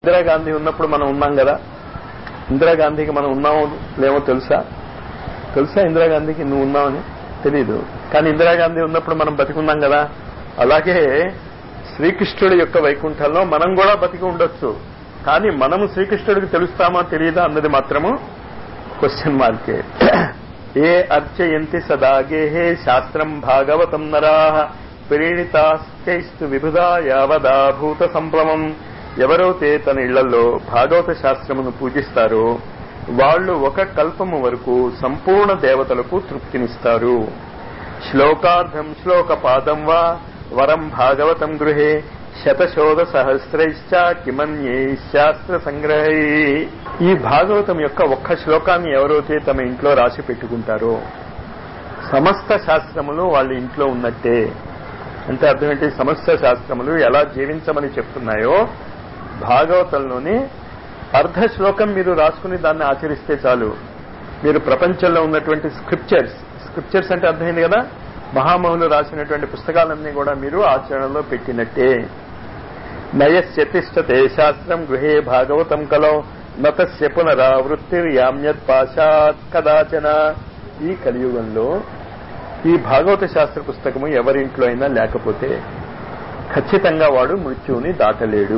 ఇందిరాగాంధీ ఉన్నప్పుడు మనం ఉన్నాం కదా ఇందిరాగాంధీకి మనం ఉన్నామో లేమో తెలుసా తెలుసా ఇందిరాగాంధీకి నువ్వు ఉన్నావని తెలీదు కానీ ఇందిరాగాంధీ ఉన్నప్పుడు మనం బతికున్నాం కదా అలాగే శ్రీకృష్ణుడి యొక్క వైకుంఠంలో మనం కూడా బతికి ఉండొచ్చు కానీ మనము శ్రీకృష్ణుడికి తెలుస్తామా తెలియదా అన్నది మాత్రము క్వశ్చన్ మార్కే ఏ అర్చయంతి సదాగేహే శాస్త్రం భాగవతం నరా ప్రేణితాస్తు విభుదా యావదా భూత సంప్లవం ఎవరైతే తన ఇళ్లలో భాగవత శాస్త్రమును పూజిస్తారో వాళ్ళు ఒక కల్పము వరకు సంపూర్ణ దేవతలకు తృప్తినిస్తారు శ్లోకార్థం శ్లోక పాదం వా వరం భాగవతం గృహే శతశోధ సహస్రైశ్చ కిమన్యే శాస్త్ర సంగ్రహై ఈ భాగవతం యొక్క ఒక్క శ్లోకాన్ని ఎవరైతే తమ ఇంట్లో రాసి పెట్టుకుంటారో సమస్త శాస్త్రములు వాళ్ళ ఇంట్లో ఉన్నట్టే అంటే అర్థం ఏంటి సమస్త శాస్త్రములు ఎలా జీవించమని చెప్తున్నాయో భాగవతంలోని అర్ధ శ్లోకం మీరు రాసుకుని దాన్ని ఆచరిస్తే చాలు మీరు ప్రపంచంలో ఉన్నటువంటి స్క్రిప్చర్స్ స్క్రిప్చర్స్ అంటే అర్థమైంది కదా మహామహులు రాసినటువంటి పుస్తకాలన్నీ కూడా మీరు ఆచరణలో పెట్టినట్టే నయస్యతిష్టతే శాస్త్రం గృహే భాగవతం కలో నతస్య పునరావృత్తిర్యామ్యత్ పాశాత్ కదాచన ఈ కలియుగంలో ఈ భాగవత శాస్త్ర పుస్తకము ఎవరింట్లో అయినా లేకపోతే ఖచ్చితంగా వాడు మృత్యువుని దాటలేడు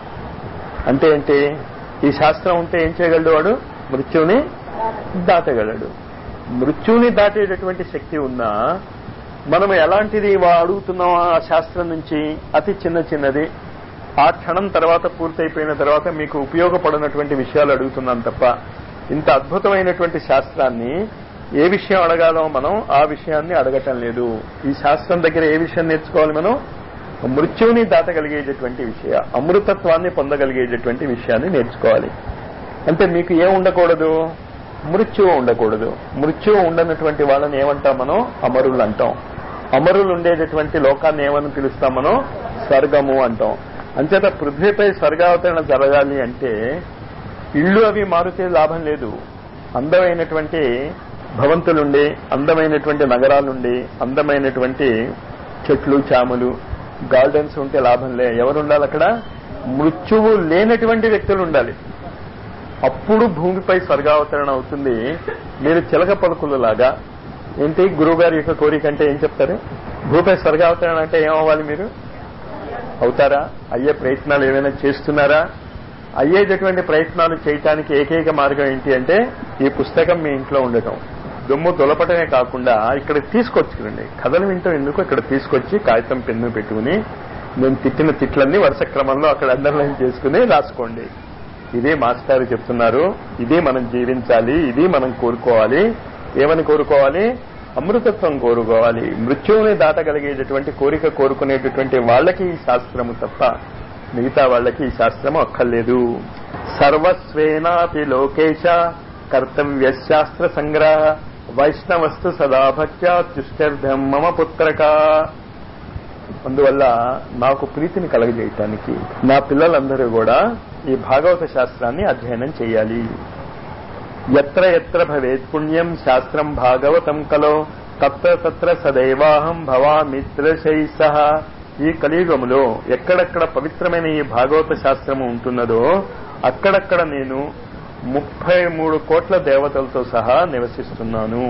అంటే ఏంటి ఈ శాస్త్రం ఉంటే ఏం చేయగలడు వాడు మృత్యువుని దాటగలడు మృత్యువుని దాటేటటువంటి శక్తి ఉన్నా మనం ఎలాంటిది అడుగుతున్నాం ఆ శాస్త్రం నుంచి అతి చిన్న చిన్నది ఆ క్షణం తర్వాత పూర్తయిపోయిన తర్వాత మీకు ఉపయోగపడినటువంటి విషయాలు అడుగుతున్నాం తప్ప ఇంత అద్భుతమైనటువంటి శాస్త్రాన్ని ఏ విషయం అడగాలో మనం ఆ విషయాన్ని అడగటం లేదు ఈ శాస్త్రం దగ్గర ఏ విషయం నేర్చుకోవాలి మనం మృత్యువుని దాటగలిగేటటువంటి విషయ అమృతత్వాన్ని పొందగలిగేటటువంటి విషయాన్ని నేర్చుకోవాలి అంటే మీకు ఏం ఉండకూడదు మృత్యువు ఉండకూడదు మృత్యువు ఉండనటువంటి వాళ్ళని ఏమంటాం మనం అమరులు అంటాం అమరులు ఉండేటటువంటి లోకాన్ని ఏమని పిలుస్తాం మనం స్వర్గము అంటాం అంచేత పృథ్వీపై స్వర్గావతరణ జరగాలి అంటే ఇళ్ళు అవి మారితే లాభం లేదు అందమైనటువంటి భవంతులుండి అందమైనటువంటి నగరాలుండి అందమైనటువంటి చెట్లు చాములు గార్డెన్స్ ఉంటే లాభం లే ఎవరు ఉండాలి అక్కడ మృత్యువు లేనటువంటి వ్యక్తులు ఉండాలి అప్పుడు భూమిపై స్వర్గావతరణ అవుతుంది మీరు చిలక పలుకులలాగా ఏంటి గురువు గారి యొక్క కోరిక అంటే ఏం చెప్తారు భూమిపై స్వర్గావతరణ అంటే ఏమవ్వాలి మీరు అవుతారా అయ్యే ప్రయత్నాలు ఏమైనా చేస్తున్నారా అయ్యేటటువంటి ప్రయత్నాలు చేయటానికి ఏకైక మార్గం ఏంటి అంటే ఈ పుస్తకం మీ ఇంట్లో ఉండటం దుమ్ము దులపటమే కాకుండా ఇక్కడ తీసుకొచ్చుకురండి కథలు వింటాం ఎందుకు ఇక్కడ తీసుకొచ్చి కాగితం పెన్ను పెట్టుకుని నేను తిట్టిన తిట్లన్నీ వరుస క్రమంలో అక్కడ అండర్లైన్ చేసుకుని రాసుకోండి ఇదే మాస్టర్ చెప్తున్నారు ఇది మనం జీవించాలి ఇది మనం కోరుకోవాలి ఏమని కోరుకోవాలి అమృతత్వం కోరుకోవాలి మృత్యువుని దాటగలిగేటటువంటి కోరిక కోరుకునేటటువంటి వాళ్ళకి ఈ శాస్త్రము తప్ప మిగతా వాళ్ళకి ఈ శాస్త్రము అక్కర్లేదు సర్వస్వేనాపి లోకేశ కర్తవ్య శాస్త్ర సంగ్రహ వైష్ణవస్తు సదా భక్త్యా తుష్టర్థం మమ పుత్రక అందువల్ల నాకు ప్రీతిని కలగజేయటానికి నా పిల్లలందరూ కూడా ఈ భాగవత శాస్త్రాన్ని అధ్యయనం చేయాలి ఎత్ర ఎత్ర భవేత్ పుణ్యం శాస్త్రం భాగవతం కలో తత్ర తత్ర సదైవాహం భవామిత్రశై సహ ఈ కలియుగములో ఎక్కడెక్కడ పవిత్రమైన ఈ భాగవత శాస్త్రము ఉంటున్నదో అక్కడక్కడ నేను ముప్పై మూడు కోట్ల దేవతలతో సహా నివసిస్తున్నాను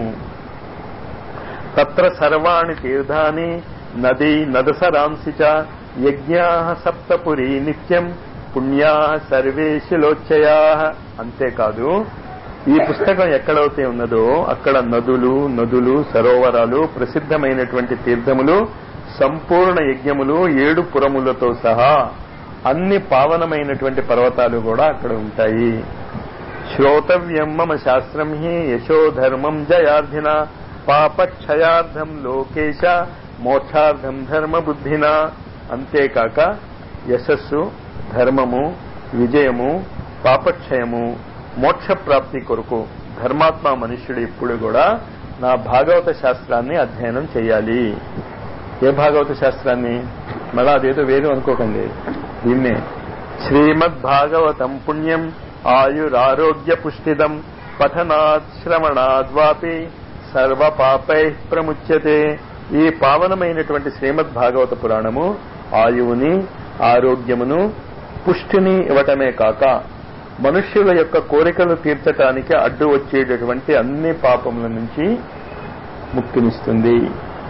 తత్ర సర్వాణి తీర్థాని నదీ నదసరాంసి చ యజ్ఞా సప్తపురి నిత్యం పుణ్యా సర్వే శిలోచ్చయా అంతేకాదు ఈ పుస్తకం ఎక్కడైతే ఉన్నదో అక్కడ నదులు నదులు సరోవరాలు ప్రసిద్ధమైనటువంటి తీర్థములు సంపూర్ణ యజ్ఞములు ఏడు పురములతో సహా అన్ని పావనమైనటువంటి పర్వతాలు కూడా అక్కడ ఉంటాయి శ్రోతవ్యం మమ శాస్త్రం హి యశోధర్మం జయార్థిన పాపక్షయార్థం లోకేశ మోక్షార్థం ధర్మ బుద్ధిన అంతేకాక యశస్సు ధర్మము విజయము పాపక్షయము మోక్ష ప్రాప్తి కొరకు ధర్మాత్మ మనుష్యుడు ఇప్పుడు కూడా నా భాగవత శాస్త్రాన్ని అధ్యయనం చేయాలి ఏ భాగవత శాస్త్రాన్ని మళ్ళా అదేదో వేరు అనుకోకండి దీన్నే శ్రీమద్ భాగవతం పుణ్యం ఆయురారోగ్య పుష్టిదం పఠనాత్ శ్రవణాద్వాపి సర్వ పాపై ప్రముచ్యతే ఈ పావనమైనటువంటి శ్రీమద్ భాగవత పురాణము ఆయువుని ఆరోగ్యమును పుష్టిని ఇవ్వటమే కాక మనుష్యుల యొక్క కోరికలు తీర్చటానికి అడ్డు వచ్చేటటువంటి అన్ని పాపముల నుంచి ముక్తినిస్తుంది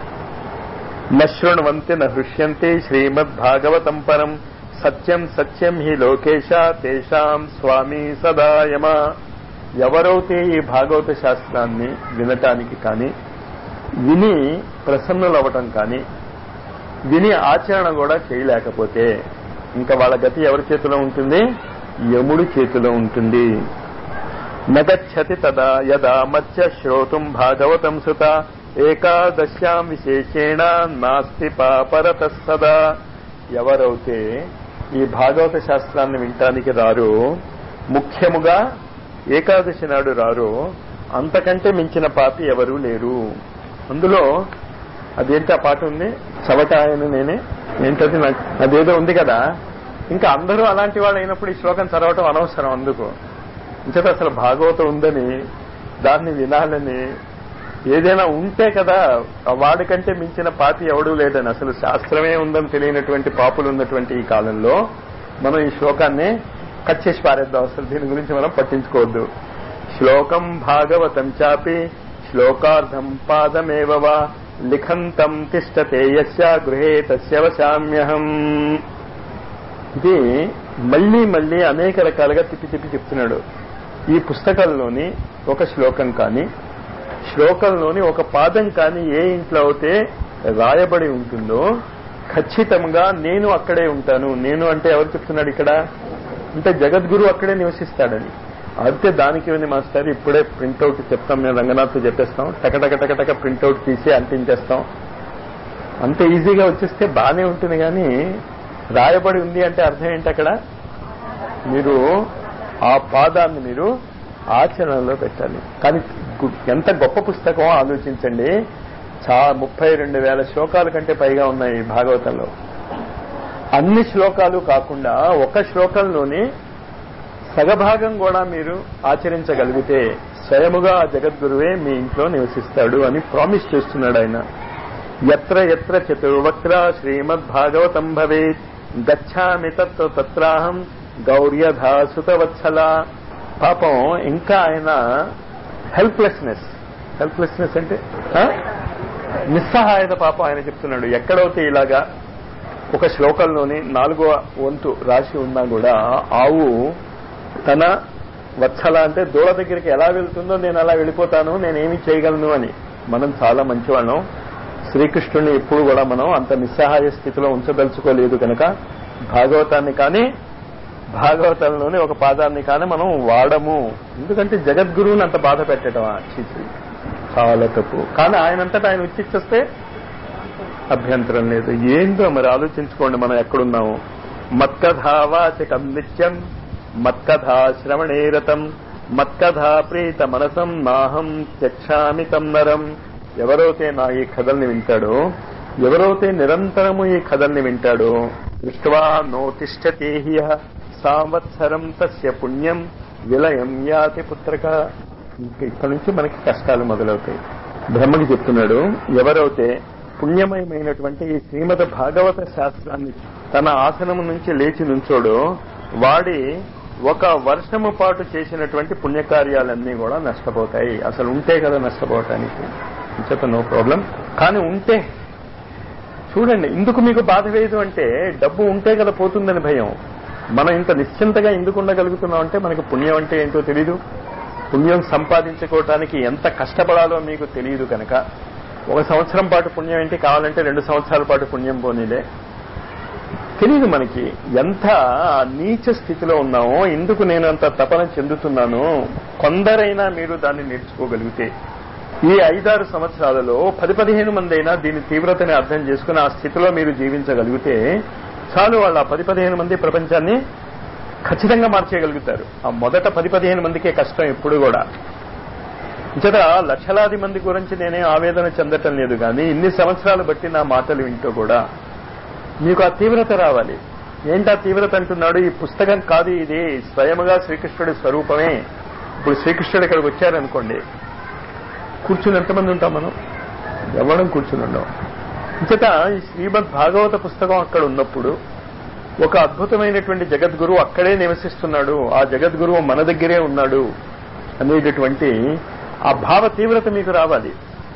నశృణ్వంతి నహృష్యంతి శ్రీమద్భాగవతం పరం సత్యం సత్యం హి లోకేశ తేషాం స్వామి సదాయమ ఎవరైతే ఈ భాగవత శాస్త్రాన్ని వినటానికి కానీ విని ప్రసన్నులవ్వటం కానీ విని ఆచరణ కూడా చేయలేకపోతే ఇంకా వాళ్ళ గతి ఎవరి చేతిలో ఉంటుంది యముడి చేతిలో ఉంటుంది నగచ్చతి తదా యదా మత్స్య శ్రోతుం భాగవతం సుత ఏకాదశ్యాం విశేషేణ నాస్తి పాపరత సదా ఎవరైతే ఈ భాగవత శాస్త్రాన్ని వినటానికి రారో ముఖ్యముగా ఏకాదశి నాడు రారో అంతకంటే మించిన పాపి ఎవరూ లేరు అందులో అదేంటి ఆ పాట ఉంది చవట ఆయన నేనే ఏంటది నాకు అదేదో ఉంది కదా ఇంకా అందరూ అలాంటి వాళ్ళు అయినప్పుడు ఈ శ్లోకం చదవటం అనవసరం అందుకు ఇంకట అసలు భాగవతం ఉందని దాన్ని వినాలని ఏదైనా ఉంటే కదా వాడికంటే మించిన పాపి ఎవడూ లేదని అసలు శాస్త్రమే ఉందని తెలియనటువంటి పాపులు ఉన్నటువంటి ఈ కాలంలో మనం ఈ శ్లోకాన్ని కట్ చేసి పారేద్దాం అసలు దీని గురించి మనం పట్టించుకోవద్దు శ్లోకం భాగవతం చాపి శ్లోకార్థం పాదమేవ వా లిఖంతం తిష్టతే యస్య గృహే తస్య వశామ్యహం ఇది మళ్లీ మళ్లీ అనేక రకాలుగా తిప్పి తిప్పి చెప్తున్నాడు ఈ పుస్తకంలోని ఒక శ్లోకం కానీ శ్లోకంలోని ఒక పాదం కానీ ఏ ఇంట్లో అయితే రాయబడి ఉంటుందో ఖచ్చితంగా నేను అక్కడే ఉంటాను నేను అంటే ఎవరు చెప్తున్నాడు ఇక్కడ అంటే జగద్గురు అక్కడే నివసిస్తాడని అయితే దానికి ఏమైంది మాస్టర్ ఇప్పుడే ప్రింట్అవుట్ చెప్తాం మేము రంగనాథ్తో చెప్పేస్తాం టకటక టకటక ప్రింట్అవుట్ తీసి అంటించేస్తాం అంత ఈజీగా వచ్చేస్తే బానే ఉంటుంది కానీ రాయబడి ఉంది అంటే అర్థం ఏంటి అక్కడ మీరు ఆ పాదాన్ని మీరు ఆచరణలో పెట్టాలి కానీ గు- ఎంత గొప్ప పుస్తకం ఆలోచించండి చా ముప్పై రెండు వేల శ్లోకాల కంటే పైగా ఉన్నాయి ఈ భాగవతంలో అన్ని శ్లోకాలు కాకుండా ఒక శ్లోకంలోని సగభాగం కూడా మీరు ఆచరించగలిగితే స్వయముగా ఆ జగద్గురువే మీ ఇంట్లో నివసిస్తాడు అని ప్రామిస్ చేస్తున్నాడు ఆయన ఎత్ర ఎత్ర చతుర్వక్ర శ్రీమద్భాగవతం భవేత్ గచ్చామి తత్ర తత్రాహం గౌర్యధాసుత వత్సల పాపం ఇంకా ఆయన హెల్ప్లెస్నెస్ హెల్ప్లెస్నెస్ అంటే ఆ? నిస్సహాయత పాపం ఆయన చెప్తున్నాడు ఎక్కడైతే ఇలాగా ఒక శ్లోకంలోని నాలుగో వంతు రాసి ఉన్నా కూడా ఆవు తన వత్సల అంటే దూడ దగ్గరికి ఎలా వెళ్తుందో నేను అలా వెళ్ళిపోతాను నేనేమి చేయగలను అని మనం చాలా మంచివాళ్ళం శ్రీకృష్ణుడిని ఎప్పుడు కూడా మనం అంత నిస్సహాయ స్థితిలో ఉంచదలుచుకోలేదు కనుక భాగవతాన్ని కానీ భాగవతంలోని ఒక పాదాన్ని కానీ మనం వాడము ఎందుకంటే జగద్గురువుని అంత బాధ పెట్టడం చీచి చాలా తప్పు కానీ ఆయనంతటా ఆయన ఉచ్చిచ్చేస్తే అభ్యంతరం లేదు ఏందో మరి ఆలోచించుకోండి మనం ఎక్కడున్నాము మత్కథావాచకం నిత్యం మత్కథా శ్రవణేరతం మత్కథా ప్రీత మనసం నాహం త్యక్షామి తం నరం ఎవరైతే నా ఈ కథల్ని వింటాడో ఎవరైతే నిరంతరము ఈ కథల్ని వింటాడో దృష్ట్వా నోతిష్టతే హ్య సంవత్సరం తస్య పుణ్యం విలయం యాతి పుత్రక ఇంక ఇక్కడి నుంచి మనకి కష్టాలు మొదలవుతాయి బ్రహ్మకి చెప్తున్నాడు ఎవరైతే పుణ్యమయమైనటువంటి ఈ శ్రీమద్ భాగవత శాస్త్రాన్ని తన ఆసనము నుంచి లేచి నుంచోడో వాడి ఒక వర్షము పాటు చేసినటువంటి పుణ్యకార్యాలన్నీ కూడా నష్టపోతాయి అసలు ఉంటే కదా నష్టపోవటానికి చెప్ప నో ప్రాబ్లం కానీ ఉంటే చూడండి ఇందుకు మీకు బాధ వేయదు అంటే డబ్బు ఉంటే కదా పోతుందని భయం మనం ఇంత నిశ్చింతగా ఎందుకు ఉండగలుగుతున్నాం అంటే మనకి పుణ్యం అంటే ఏంటో తెలీదు పుణ్యం సంపాదించుకోవటానికి ఎంత కష్టపడాలో మీకు తెలియదు కనుక ఒక సంవత్సరం పాటు పుణ్యం ఏంటి కావాలంటే రెండు సంవత్సరాల పాటు పుణ్యం పోనీలే తెలియదు మనకి ఎంత నీచ స్థితిలో ఉన్నామో ఎందుకు నేను అంత తపన చెందుతున్నానో కొందరైనా మీరు దాన్ని నేర్చుకోగలిగితే ఈ ఐదారు సంవత్సరాలలో పది పదిహేను మంది అయినా దీని తీవ్రతని అర్థం చేసుకుని ఆ స్థితిలో మీరు జీవించగలిగితే చాలు వాళ్ళు ఆ పది పదిహేను మంది ప్రపంచాన్ని ఖచ్చితంగా మార్చేయగలుగుతారు ఆ మొదట పది పదిహేను మందికే కష్టం ఎప్పుడు కూడా ఇతర లక్షలాది మంది గురించి నేనే ఆవేదన చెందటం లేదు కానీ ఇన్ని సంవత్సరాలు బట్టి నా మాటలు వింటూ కూడా మీకు ఆ తీవ్రత రావాలి ఏంటి ఆ తీవ్రత అంటున్నాడు ఈ పుస్తకం కాదు ఇది స్వయముగా శ్రీకృష్ణుడి స్వరూపమే ఇప్పుడు శ్రీకృష్ణుడు ఇక్కడికి వచ్చారనుకోండి కూర్చుని ఎంతమంది ఉంటాం మనం ఎవడం కూర్చుని ఉండం ఇంతట ఈ శ్రీమద్ భాగవత పుస్తకం అక్కడ ఉన్నప్పుడు ఒక అద్భుతమైనటువంటి జగద్గురువు అక్కడే నివసిస్తున్నాడు ఆ జగద్గురువు మన దగ్గరే ఉన్నాడు అనేటటువంటి ఆ భావ తీవ్రత మీకు రావాలి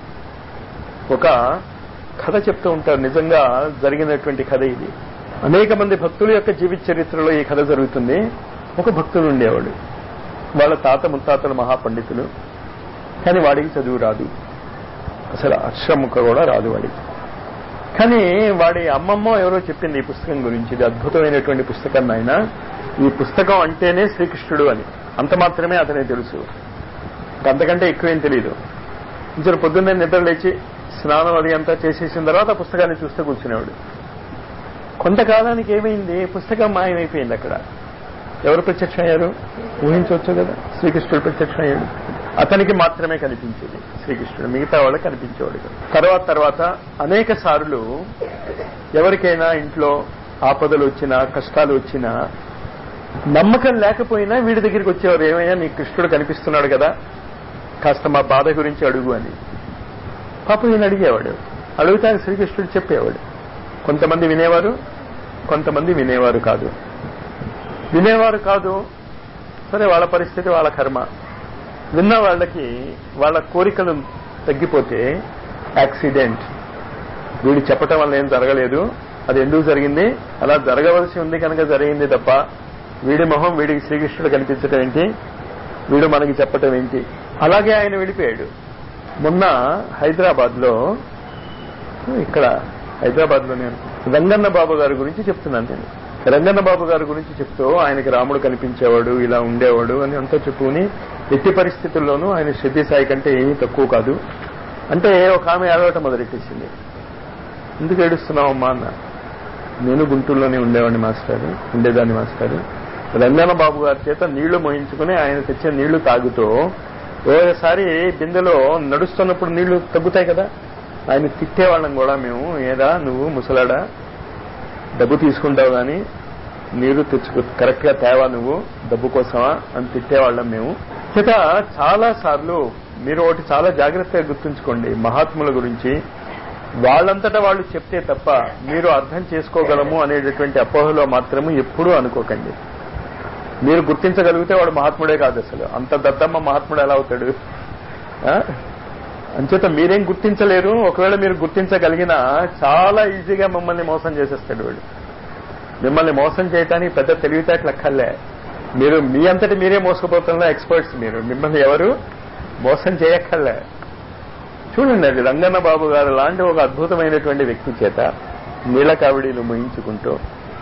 ఒక కథ చెప్తూ ఉంటారు నిజంగా జరిగినటువంటి కథ ఇది అనేక మంది భక్తుల యొక్క జీవిత చరిత్రలో ఈ కథ జరుగుతుంది ఒక భక్తుడు ఉండేవాడు వాళ్ళ తాత ముత్తాతలు మహాపండితులు కానీ వాడికి చదువు రాదు అసలు అక్షరముక్క కూడా రాదు వాడికి కానీ వాడి అమ్మమ్మ ఎవరో చెప్పింది ఈ పుస్తకం గురించి ఇది అద్భుతమైనటువంటి పుస్తకం ఆయన ఈ పుస్తకం అంటేనే శ్రీకృష్ణుడు అని అంత మాత్రమే అతనే తెలుసు అంతకంటే ఎక్కువేం తెలియదు ఇద్దరు పొద్దున్నే నిద్ర లేచి స్నానం అది అంతా చేసేసిన తర్వాత ఆ పుస్తకాన్ని చూస్తే కూర్చునేవాడు కొంతకాలానికి ఏమైంది పుస్తకం మాయమైపోయింది అక్కడ ఎవరు ప్రత్యక్షం అయ్యారు ఊహించవచ్చు కదా శ్రీకృష్ణుడు ప్రత్యక్షం అయ్యాడు అతనికి మాత్రమే కనిపించేది శ్రీకృష్ణుడు మిగతా వాళ్ళకి కనిపించేవాడు కాదు. తర్వాత తర్వాత అనేక సార్లు ఎవరికైనా ఇంట్లో ఆపదలు వచ్చినా కష్టాలు వచ్చినా నమ్మకం లేకపోయినా వీడి దగ్గరికి వచ్చేవారు ఏమయ్యా నీ కృష్ణుడు కనిపిస్తున్నాడు కదా కాస్త మా బాధ గురించి అడుగు అని పాపం ఈయన అడిగేవాడు అడుగుతా శ్రీకృష్ణుడు చెప్పేవాడు కొంతమంది వినేవారు కొంతమంది వినేవారు కాదు వినేవారు కాదు సరే వాళ్ళ పరిస్థితి వాళ్ళ కర్మ విన్న వాళ్ళకి వాళ్ళ కోరికలు తగ్గిపోతే యాక్సిడెంట్ వీడు చెప్పటం వల్ల ఏం జరగలేదు అది ఎందుకు జరిగింది అలా జరగవలసి ఉంది కనుక జరిగింది తప్ప వీడి మొహం వీడికి శ్రీకృష్ణుడు కనిపించటం ఏంటి వీడు మనకి చెప్పటం ఏంటి అలాగే ఆయన వెళ్ళిపోయాడు మొన్న హైదరాబాద్ లో ఇక్కడ హైదరాబాద్ లో నేను రంగన్న బాబు గారి గురించి చెప్తున్నాను నేను రంగన్న బాబు గారి గురించి చెప్తూ ఆయనకి రాముడు కనిపించేవాడు ఇలా ఉండేవాడు అని అంతా చెప్పుకుని ఎట్టి పరిస్థితుల్లోనూ ఆయన సిద్ధి సాయి కంటే ఏమీ తక్కువ కాదు అంటే ఒక ఆమె ఏడవటం మొదలెట్టేసింది ఎందుకు ఏడుస్తున్నావమ్మా అన్న నేను గుంటూరులోనే ఉండేవాడిని మాస్టర్ ఉండేదాన్ని మాస్టర్ రంగన్న బాబు గారి చేత నీళ్లు మోయించుకుని ఆయన తెచ్చే నీళ్లు తాగుతూ ఓసారి బిందెలో నడుస్తున్నప్పుడు నీళ్లు తగ్గుతాయి కదా ఆయన తిట్టేవాళ్ళం కూడా మేము ఏదా నువ్వు ముసలాడా డబ్బు తీసుకుంటావు గాని నీరు తెచ్చుకో కరెక్ట్ గా తేవా నువ్వు డబ్బు కోసమా అని తిట్టేవాళ్ళం మేము చేత చాలా సార్లు మీరు ఒకటి చాలా జాగ్రత్తగా గుర్తుంచుకోండి మహాత్ముల గురించి వాళ్ళంతటా వాళ్ళు చెప్తే తప్ప మీరు అర్థం చేసుకోగలము అనేటటువంటి అపోహలో మాత్రము ఎప్పుడూ అనుకోకండి మీరు గుర్తించగలిగితే వాడు మహాత్ముడే కాదు అసలు అంత దద్దమ్మ మహాత్ముడు ఎలా అవుతాడు ఆ? అంచేత మీరేం గుర్తించలేరు ఒకవేళ మీరు గుర్తించగలిగినా చాలా ఈజీగా మిమ్మల్ని మోసం చేసేస్తాడు వాడు మిమ్మల్ని మోసం చేయటానికి పెద్ద తెలివితేటలు అక్కర్లే మీరు మీ అంతటి మీరే మోసపోతున్న ఎక్స్పర్ట్స్ మీరు మిమ్మల్ని ఎవరు మోసం చేయక్కర్లే చూడండి అది రంగన్న బాబు గారు లాంటి ఒక అద్భుతమైనటువంటి వ్యక్తి చేత నీళ్ళ కావిడీలు ముయించుకుంటూ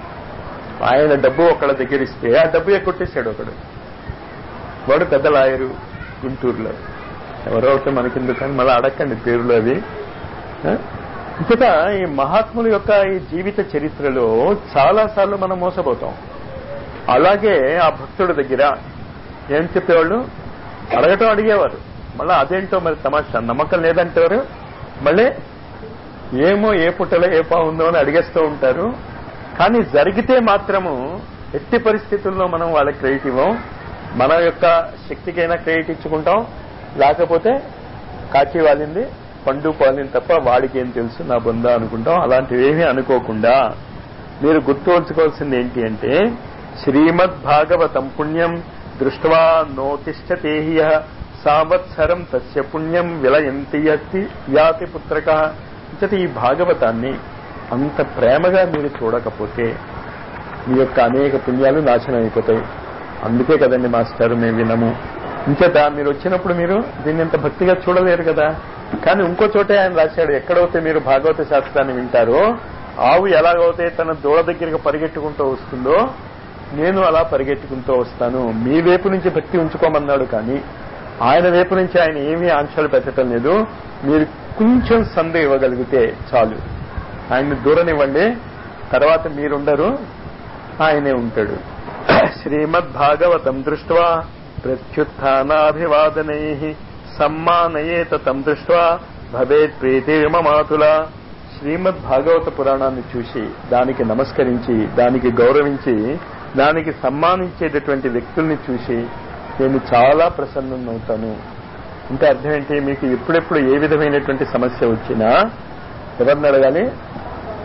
ఆయన డబ్బు ఒకళ్ళ దగ్గర ఇస్తే ఆ డబ్బు ఎక్కొట్టేశాడు ఒకడు వాడు పెద్ద లాయరు గుంటూరులో ఎవరో ఒకటి మనకెందుకు కానీ మళ్ళీ అడగండి పేర్లు అవి ఆ? ఇంకట ఈ మహాత్ముల యొక్క ఈ జీవిత చరిత్రలో చాలా సార్లు మనం మోసపోతాం అలాగే ఆ భక్తుడి దగ్గర ఏం చెప్పేవాళ్ళు అడగటం అడిగేవారు మళ్ళీ అదేంటో మరి తమాషా నమ్మకం లేదంటారు మళ్ళీ ఏమో ఏ పుట్టలో ఏ ఉందో అని అడిగేస్తూ ఉంటారు కానీ జరిగితే మాత్రము ఎట్టి పరిస్థితుల్లో మనం వాళ్ళకి క్రెడిట్ ఇవ్వం మన యొక్క శక్తికైనా క్రెడిట్ ఇచ్చుకుంటాం లేకపోతే కాచి వాలింది పండు పాలింది తప్ప వాడికి ఏం తెలుసు నా బొంద అనుకుంటాం అలాంటివి ఏమీ అనుకోకుండా మీరు గుర్తుంచుకోవాల్సింది ఏంటి అంటే శ్రీమద్ భాగవతం పుణ్యం దృష్ట్వా నోతిష్టతేహ్య సావత్సరం తస్య పుణ్యం విలయంతి యత్తి యాతి పుత్రక ఇంతటి ఈ భాగవతాన్ని అంత ప్రేమగా మీరు చూడకపోతే మీ యొక్క అనేక పుణ్యాలు నాశనం అయిపోతాయి అందుకే కదండి మాస్టర్ మేము వినము ఇంచేత మీరు వచ్చినప్పుడు మీరు దీన్ని ఇంత భక్తిగా చూడలేరు కదా కానీ ఇంకో చోటే ఆయన రాశాడు ఎక్కడైతే మీరు భాగవత శాస్త్రాన్ని వింటారో ఆవు ఎలాగైతే తన దూడ దగ్గరికి పరిగెట్టుకుంటూ వస్తుందో నేను అలా పరిగెట్టుకుంటూ వస్తాను మీ వైపు నుంచి భక్తి ఉంచుకోమన్నాడు కానీ ఆయన వైపు నుంచి ఆయన ఏమీ ఆంక్షలు పెట్టడం లేదు మీరు కొంచెం సంద ఇవ్వగలిగితే చాలు ఆయన్ని దూరనివ్వండి తర్వాత మీరుండరు ఆయనే ఉంటాడు శ్రీమద్ భాగవతం దృష్ట్వా ప్రత్యుత్నాభివాదనై సమ్మానయేత తం దృష్ట్వా భవేత్ ప్రీతిర్మమాతుల శ్రీమద్ భాగవత పురాణాన్ని చూసి దానికి నమస్కరించి దానికి గౌరవించి దానికి సమ్మానించేటటువంటి వ్యక్తుల్ని చూసి నేను చాలా ప్రసన్నమవుతాను అంటే అర్థం ఏంటి మీకు ఎప్పుడెప్పుడు ఏ విధమైనటువంటి సమస్య వచ్చినా ఎవరిని అడగాలి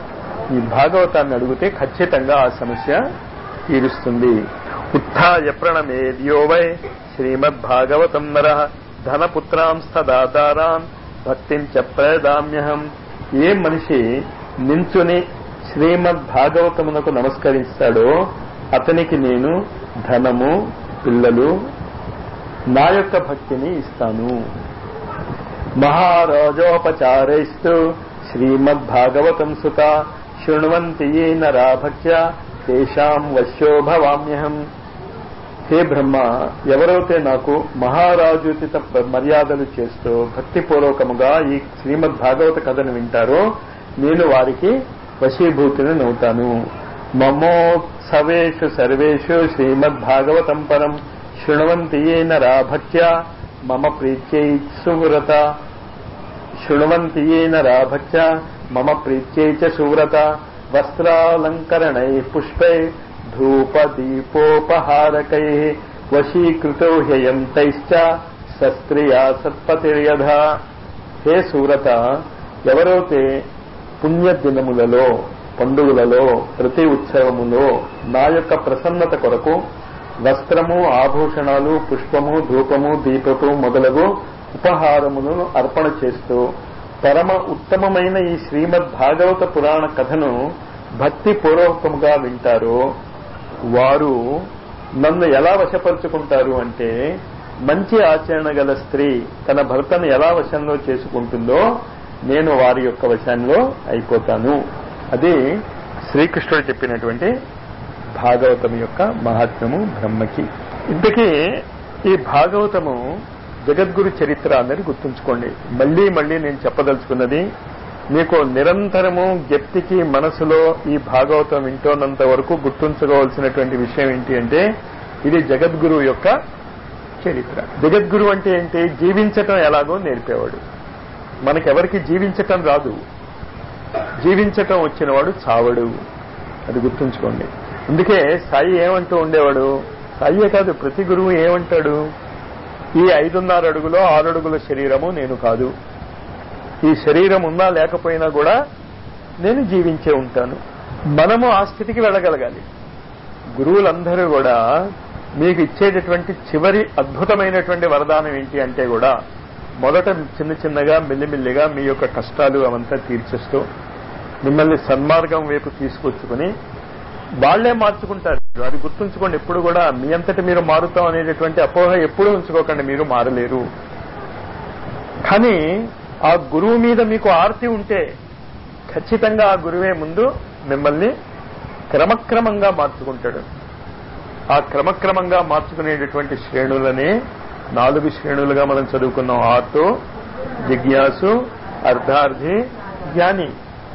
ఈ భాగవతాన్ని అడిగితే ఖచ్చితంగా ఆ సమస్య తీరుస్తుంది ఉత్థాయ ప్రణమేద్యో వై శ్రీమద్భాగవతం నర ధనపుత్రాంస్తదాతారాన్ భక్తించ ప్రదామ్యహం ఏ మనిషి నించుని శ్రీమద్ భాగవతమునకు నమస్కరిస్తాడో అతనికి నేను ధనము పిల్లలు నా యొక్క భక్తిని ఇస్తాను మహారాజోపచారైస్తూ శ్రీమద్భాగవతం సుత శృణ్వంతి ఏ నరా భక్త్య తేషాం వశ్యో భవామ్యహం హే బ్రహ్మ ఎవరైతే నాకు మహారాజుతిత మర్యాదలు చేస్తూ భక్తిపూర్వకముగా ఈ శ్రీమద్ భాగవత కథను వింటారో నేను వారికి వశీభూతిని నవ్వుతాను మమోత్సవేషు సర్వేషు శ్రీమద్ భాగవతం పరం శృణవంతి ఏ నరా భక్త్యా మమ ప్రీత్యై సువ్రత శృణవంతి ఏ నరా భక్త్యా మమ ప్రీత్యై చ సువ్రత వస్త్రాలంకరణై పుష్పై ధూపదీపోపహారకై వశీకృతో హ్యయం తైశ్చ శస్త్రియా సత్పతిర్యధ హే సూరత ఎవరైతే పుణ్య దినములలో పండుగలలో ప్రతి ఉత్సవములో నా యొక్క ప్రసన్నత కొరకు వస్త్రము ఆభూషణాలు పుష్పము ధూపము దీపపు మొదలగు ఉపహారములను అర్పణ చేస్తూ పరమ ఉత్తమమైన ఈ శ్రీమద్ భాగవత పురాణ కథను భక్తి పూర్వకముగా వింటారో వారు నన్ను ఎలా వశపరుచుకుంటారు అంటే మంచి ఆచరణ గల స్త్రీ తన భర్తను ఎలా వశంలో చేసుకుంటుందో నేను వారి యొక్క వశంలో అయిపోతాను అది శ్రీకృష్ణుడు చెప్పినటువంటి భాగవతం యొక్క మహాత్మ్యము బ్రహ్మకి ఇంతకీ ఈ భాగవతము జగద్గురు చరిత్ర అనేది గుర్తుంచుకోండి మళ్లీ మళ్లీ నేను చెప్పదలుచుకున్నది మీకు నిరంతరము వ్యక్తికి మనసులో ఈ భాగవతం వింటోన్నంత వరకు గుర్తుంచుకోవాల్సినటువంటి విషయం ఏంటి అంటే ఇది జగద్గురు యొక్క చరిత్ర జగద్గురు అంటే ఏంటి జీవించటం ఎలాగో నేర్పేవాడు మనకెవరికి జీవించటం రాదు జీవించటం వచ్చినవాడు చావడు అది గుర్తుంచుకోండి అందుకే సాయి ఏమంటూ ఉండేవాడు సాయియే కాదు ప్రతి గురువు ఏమంటాడు ఈ ఐదున్నర అడుగులో ఆరు అడుగుల శరీరము నేను కాదు ఈ శరీరం ఉన్నా లేకపోయినా కూడా నేను జీవించే ఉంటాను మనము ఆ స్థితికి వెళ్ళగలగాలి గురువులందరూ కూడా మీకు ఇచ్చేటటువంటి చివరి అద్భుతమైనటువంటి వరదానం ఏంటి అంటే కూడా మొదట చిన్న చిన్నగా మెల్లిమెల్లిగా మీ యొక్క కష్టాలు అవంతా తీర్చేస్తూ మిమ్మల్ని సన్మార్గం వైపు తీసుకొచ్చుకుని వాళ్లే మార్చుకుంటారు అది గుర్తుంచుకోండి ఎప్పుడు కూడా మీ అంతటి మీరు మారుతాం అనేటటువంటి అపోహ ఎప్పుడూ ఉంచుకోకండి మీరు మారలేరు కానీ ఆ గురువు మీద మీకు ఆర్తి ఉంటే ఖచ్చితంగా ఆ గురువే ముందు మిమ్మల్ని క్రమక్రమంగా మార్చుకుంటాడు ఆ క్రమక్రమంగా మార్చుకునేటటువంటి శ్రేణులనే నాలుగు శ్రేణులుగా మనం చదువుకున్నాం ఆర్తో జిజ్ఞాసు అర్ధార్థి జ్ఞాని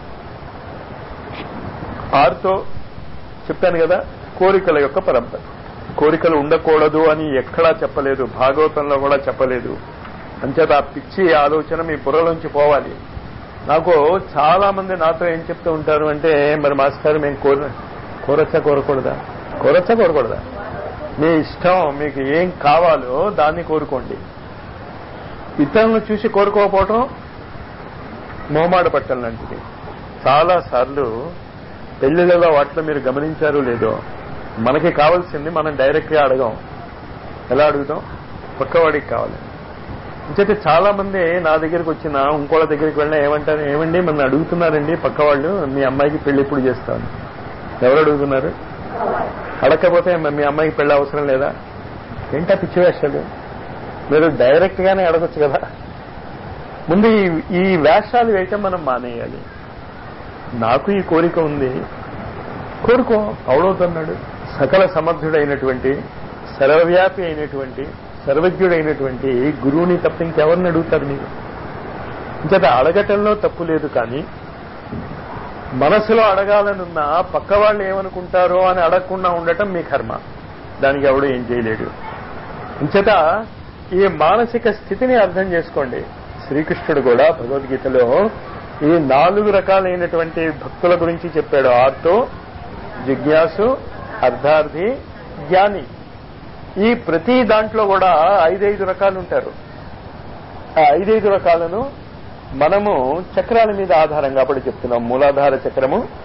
ఆర్తో చెప్పాను కదా కోరికల యొక్క పరంపర కోరికలు ఉండకూడదు అని ఎక్కడా చెప్పలేదు భాగవతంలో కూడా చెప్పలేదు అంచేత ఆ పిచ్చి ఆలోచన మీ బుర్రలోంచి పోవాలి నాకు చాలా మంది నాతో ఏం చెప్తూ ఉంటారు అంటే మరి మాస్టర్ మేము కోర కోరచ్చా కోరకూడదా కోరచ్చా కోరకూడదా మీ ఇష్టం మీకు ఏం కావాలో దాన్ని కోరుకోండి ఇతరులను చూసి కోరుకోకపోవటం మొహమాట పట్టం లాంటిది చాలా సార్లు పెళ్లిళ్ళలో వాటిలో మీరు గమనించారో లేదో మనకి కావాల్సింది మనం డైరెక్ట్ గా అడగం ఎలా అడుగుతాం పక్కవాడికి కావాలి ఇంకైతే చాలా మంది నా దగ్గరికి వచ్చిన ఇంకోళ్ళ దగ్గరికి వెళ్ళినా ఏమంటారు ఏమండి మన అడుగుతున్నారండి పక్క వాళ్ళు మీ అమ్మాయికి పెళ్లి ఎప్పుడు చేస్తాను ఎవరు అడుగుతున్నారు అడగకపోతే మీ అమ్మాయికి పెళ్లి అవసరం లేదా ఏంటా పిచ్చి వేషాలు మీరు డైరెక్ట్ గానే అడగొచ్చు కదా ముందు ఈ- ఈ వేషాలు వేయటం మనం మానేయాలి నాకు ఈ కోరిక ఉంది కోరుకో అవడవుతున్నాడు సకల సమర్థుడైనటువంటి సర్వవ్యాపి అయినటువంటి సర్వజ్ఞుడైనటువంటి గురువుని తప్ప ఇంకెవరిని అడుగుతారు మీరు ఇంకట అడగటంలో తప్పు లేదు కానీ మనసులో అడగాలనున్న పక్క వాళ్ళు ఏమనుకుంటారో అని అడగకుండా ఉండటం మీ కర్మ దానికి ఎవడు ఏం చేయలేడు ఇంచేత ఈ మానసిక స్థితిని అర్థం చేసుకోండి శ్రీకృష్ణుడు కూడా భగవద్గీతలో ఈ నాలుగు రకాలైనటువంటి భక్తుల గురించి చెప్పాడు ఆర్తో జిజ్ఞాసు అర్ధార్థి జ్ఞాని ఈ ప్రతి దాంట్లో కూడా ఐదైదు రకాలు ఉంటారు ఆ ఐదైదు రకాలను మనము చక్రాల మీద ఆధారంగా అప్పుడు చెప్తున్నాం మూలాధార చక్రము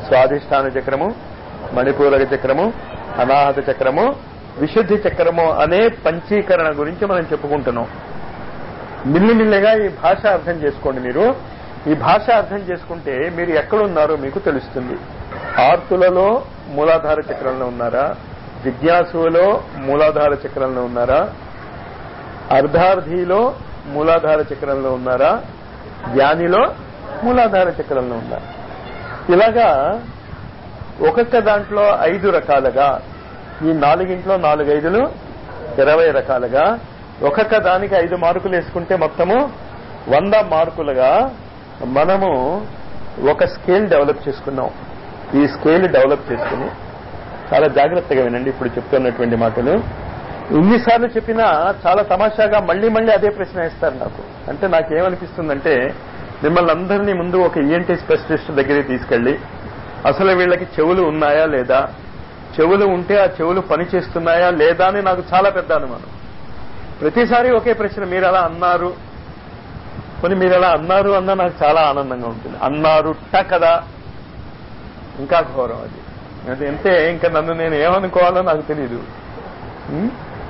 స్వాధిష్టాన చక్రము మణిపూరక చక్రము అనాహత చక్రము విశుద్ధి చక్రము అనే పంచీకరణ గురించి మనం చెప్పుకుంటున్నాం మిల్లిమిల్లిగా ఈ భాష అర్థం చేసుకోండి మీరు ఈ భాష అర్థం చేసుకుంటే మీరు ఎక్కడున్నారో మీకు తెలుస్తుంది ఆర్తులలో మూలాధార చక్రంలో ఉన్నారా జిజ్ఞాసులో మూలాధార చక్రంలో ఉన్నారా అర్ధార్థిలో మూలాధార చక్రంలో ఉన్నారా జ్ఞానిలో మూలాధార చక్రంలో ఉన్నారా ఇలాగా ఒక్కొక్క దాంట్లో ఐదు రకాలుగా ఈ నాలుగింట్లో నాలుగైదులు ఇరవై రకాలుగా ఒక్కొక్క దానికి ఐదు మార్కులు వేసుకుంటే మొత్తము వంద మార్కులుగా మనము ఒక స్కేల్ డెవలప్ చేసుకున్నాం ఈ స్కేల్ డెవలప్ చేసుకుని చాలా జాగ్రత్తగా వినండి ఇప్పుడు చెప్తున్నటువంటి మాటలు ఇన్నిసార్లు చెప్పినా చాలా తమాషాగా మళ్ళీ మళ్ళీ అదే ప్రశ్న వేస్తారు నాకు అంటే నాకేమనిపిస్తుందంటే మిమ్మల్ని అందరినీ ముందు ఒక ఈఎన్టీ స్పెషలిస్ట్ దగ్గరికి తీసుకెళ్లి అసలు వీళ్ళకి చెవులు ఉన్నాయా లేదా చెవులు ఉంటే ఆ చెవులు పనిచేస్తున్నాయా లేదా అని నాకు చాలా పెద్ద అనుమానం ప్రతిసారి ఒకే ప్రశ్న మీరు అలా అన్నారు కొన్ని మీరు అలా అన్నారు అన్నా నాకు చాలా ఆనందంగా ఉంటుంది అన్నారుట కదా ఇంకా ఘోరం అది అది అంతే ఇంకా నన్ను నేను ఏమనుకోవాలో నాకు తెలియదు ఉం?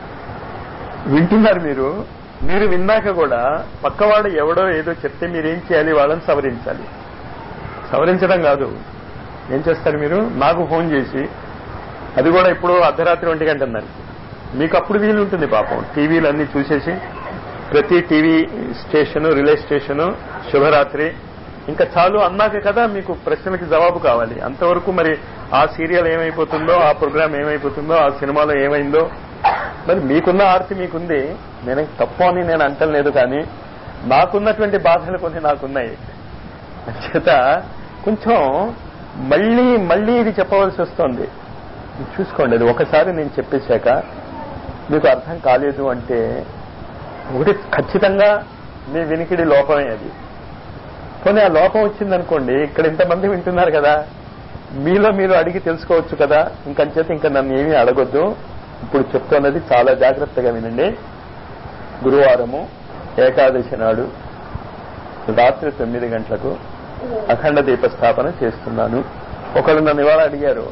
వింటున్నారు మీరు మీరు విన్నాక కూడా పక్కవాడు ఎవడో ఏదో చెప్తే మీరేం చేయాలి వాళ్ళని సవరించాలి సవరించడం కాదు ఏం చేస్తారు మీరు నాకు ఫోన్ చేసి అది కూడా ఇప్పుడు అర్ధరాత్రి ఒంటి గంట దానికి మీకు అప్పుడు వీలు ఉంటుంది పాపం టీవీలు అన్ని చూసేసి ప్రతి టీవీ స్టేషను రిలే స్టేషను శుభరాత్రి ఇంకా చాలు అన్నాక కదా మీకు ప్రశ్నలకి జవాబు కావాలి అంతవరకు మరి ఆ సీరియల్ ఏమైపోతుందో ఆ ప్రోగ్రామ్ ఏమైపోతుందో ఆ సినిమాలో ఏమైందో మరి మీకున్న ఆర్తి మీకుంది నేను తప్పు అని నేను అంటలేదు కానీ నాకున్నటువంటి బాధలు కొన్ని నాకున్నాయి చేత కొంచెం మళ్ళీ మళ్ళీ ఇది చెప్పవలసి వస్తుంది చూసుకోండి అది ఒకసారి నేను చెప్పేశాక మీకు అర్థం కాలేదు అంటే ఒకటి ఖచ్చితంగా మీ వినికిడి లోపమే అది పోనీ ఆ లోపం వచ్చిందనుకోండి ఇక్కడ ఇంతమంది వింటున్నారు కదా మీలో మీరు అడిగి తెలుసుకోవచ్చు కదా ఇంకంచేత ఇంకా నన్ను ఏమీ అడగొద్దు ఇప్పుడు చెప్తున్నది చాలా జాగ్రత్తగా వినండి గురువారము ఏకాదశి నాడు రాత్రి తొమ్మిది గంటలకు అఖండ దీపస్థాపన చేస్తున్నాను ఒకళ్ళు నన్ను ఇవాళ అడిగారు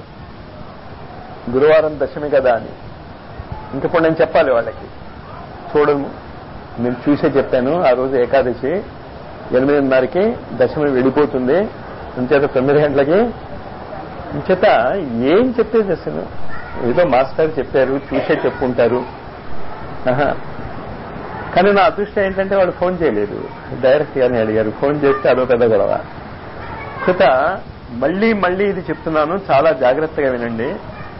గురువారం దశమి కదా అని ఇంకప్పుడు నేను చెప్పాలి వాళ్ళకి చూడము నేను చూసే చెప్పాను ఆ రోజు ఏకాదశి ఎనిమిదిన్నరకి దశమి వెళ్ళిపోతుంది అంచేత తొమ్మిది గంటలకి అంచేత ఏం చెప్పేది అసలు ఏదో మాస్టర్ చెప్పారు చూసే చెప్పుకుంటారు ఆహా. కానీ నా అదృష్టం ఏంటంటే వాళ్ళు ఫోన్ చేయలేదు డైరెక్ట్ గానే అడిగారు ఫోన్ చేస్తే అదో పెద్ద గొడవ చేత మళ్ళీ మళ్ళీ ఇది చెప్తున్నాను చాలా జాగ్రత్తగా వినండి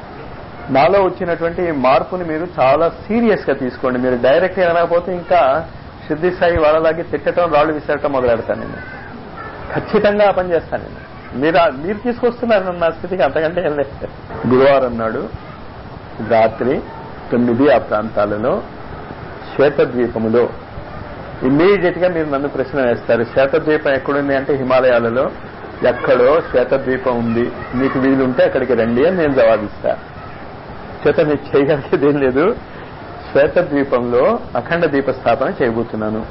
నాలో వచ్చినటువంటి ఈ మార్పుని మీరు చాలా సీరియస్ గా తీసుకోండి మీరు డైరెక్ట్ గా వినకపోతే ఇంకా సిద్ధి సాయి వాళ్ళలాగే తిట్టడం రాళ్ళు విసరటం మొదలెడతాను నేను ఖచ్చితంగా ఆ పని చేస్తాను నేను మీరు ఆ- మీరు తీసుకొస్తున్నారు నా స్థితికి అంతకంటే ఏం లేదు గురువారం నాడు రాత్రి తొమ్మిది ఆ ప్రాంతాలలో శ్వేతద్వీపములో ఇమ్మీడియట్ గా మీరు నన్ను ప్రశ్న వేస్తారు శ్వేతద్వీపం ఎక్కడుంది అంటే హిమాలయాలలో ఎక్కడో శ్వేతద్వీపం ఉంది మీకు వీలుంటే అక్కడికి రండి అని నేను జవాబిస్తా చేత మీకు చేయగలిగేది ఏం లేదు శ్వేతద్వీపంలో అఖండ దీప స్థాపన చేయబోతున్నాను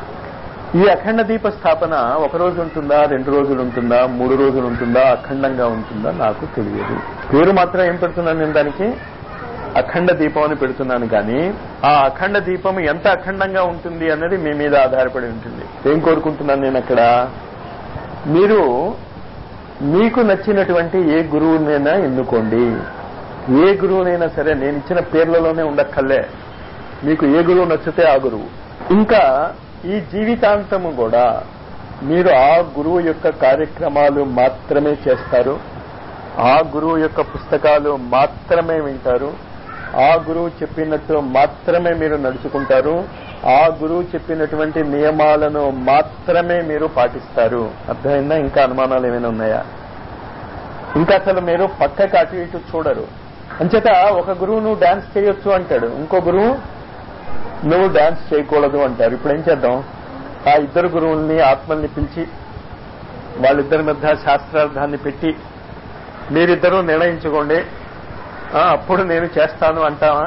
ఈ అఖండ దీప స్థాపన ఒక రోజు ఉంటుందా రెండు రోజులు ఉంటుందా మూడు రోజులు ఉంటుందా అఖండంగా ఉంటుందా నాకు తెలియదు పేరు మాత్రం ఏం పెడుతున్నాను నేను దానికి అఖండ దీపం అని పెడుతున్నాను కానీ ఆ అఖండ దీపం ఎంత అఖండంగా ఉంటుంది అన్నది మీ మీద ఆధారపడి ఉంటుంది ఏం కోరుకుంటున్నాను నేను అక్కడ మీరు మీకు నచ్చినటువంటి ఏ గురువునైనా ఎన్నుకోండి ఏ గురువునైనా సరే నేను ఇచ్చిన పేర్లలోనే ఉండక్కర్లే మీకు ఏ గురువు నచ్చితే ఆ గురువు ఇంకా ఈ జీవితాంతము కూడా మీరు ఆ గురువు యొక్క కార్యక్రమాలు మాత్రమే చేస్తారు ఆ గురువు యొక్క పుస్తకాలు మాత్రమే వింటారు ఆ గురువు చెప్పినట్టు మాత్రమే మీరు నడుచుకుంటారు ఆ గురువు చెప్పినటువంటి నియమాలను మాత్రమే మీరు పాటిస్తారు అర్థమైందా ఇంకా అనుమానాలు ఏమైనా ఉన్నాయా ఇంకా అసలు మీరు పక్కకి అటు ఇటు చూడరు అంచేత ఒక గురువు నువ్వు డాన్స్ చేయొచ్చు అంటాడు ఇంకో గురువు నువ్వు డాన్స్ చేయకూడదు అంటారు ఇప్పుడు ఏం చేద్దాం ఆ ఇద్దరు గురువుల్ని ఆత్మల్ని పిలిచి వాళ్ళిద్దరి మధ్య శాస్త్రార్థాన్ని పెట్టి మీరిద్దరూ నిర్ణయించుకోండి ఆ, అప్పుడు నేను చేస్తాను అంటావా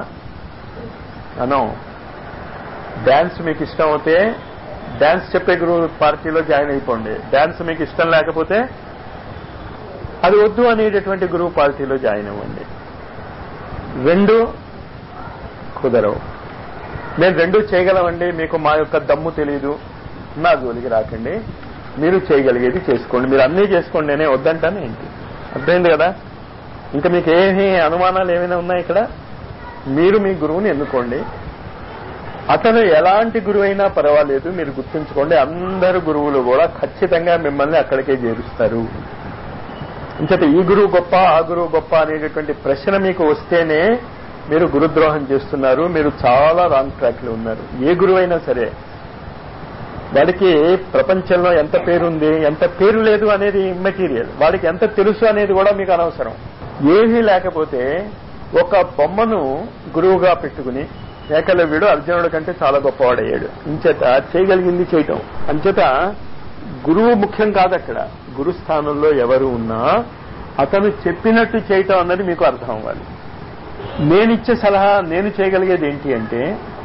అనం డాన్స్ మీకు ఇష్టం అవుతే డాన్స్ చెప్పే గురువు పార్టీలో జాయిన్ అయిపోండి డాన్స్ మీకు ఇష్టం లేకపోతే అది వద్దు అనేటటువంటి గురువు పార్టీలో జాయిన్ అవ్వండి రెండు కుదరవు మేము రెండు చేయగలమండి మీకు మా యొక్క దమ్ము తెలియదు నా జోలికి రాకండి మీరు చేయగలిగేది చేసుకోండి మీరు అన్నీ చేసుకోండి నేనే వద్దంటాను ఏంటి అర్థమైంది కదా ఇంకా మీకు ఏమీ అనుమానాలు ఏమైనా ఉన్నాయి ఇక్కడ మీరు మీ గురువుని ఎన్నుకోండి అతను ఎలాంటి గురువు అయినా పర్వాలేదు మీరు గుర్తుంచుకోండి అందరు గురువులు కూడా ఖచ్చితంగా మిమ్మల్ని అక్కడికే చేరుస్తారు ఇంకట ఈ గురువు గొప్ప ఆ గురువు గొప్ప అనేటటువంటి ప్రశ్న మీకు వస్తేనే మీరు గురుద్రోహం చేస్తున్నారు మీరు చాలా రాంగ్ ట్రాక్ లో ఉన్నారు ఏ గురువు అయినా సరే వాడికి ప్రపంచంలో ఎంత పేరుంది ఎంత పేరు లేదు అనేది ఇమ్మెటీరియల్ వాడికి ఎంత తెలుసు అనేది కూడా మీకు అనవసరం ఏమీ లేకపోతే ఒక బొమ్మను గురువుగా పెట్టుకుని ఏకలవ్యుడు అర్జునుడి కంటే చాలా గొప్పవాడయ్యాడు ఇంచేత చేయగలిగింది చేయటం అంచేత గురువు ముఖ్యం కాదు అక్కడ గురు స్థానంలో ఎవరు ఉన్నా అతను చెప్పినట్టు చేయటం అన్నది మీకు అర్థం అవ్వాలి నేనిచ్చే సలహా నేను చేయగలిగేది ఏంటి అంటే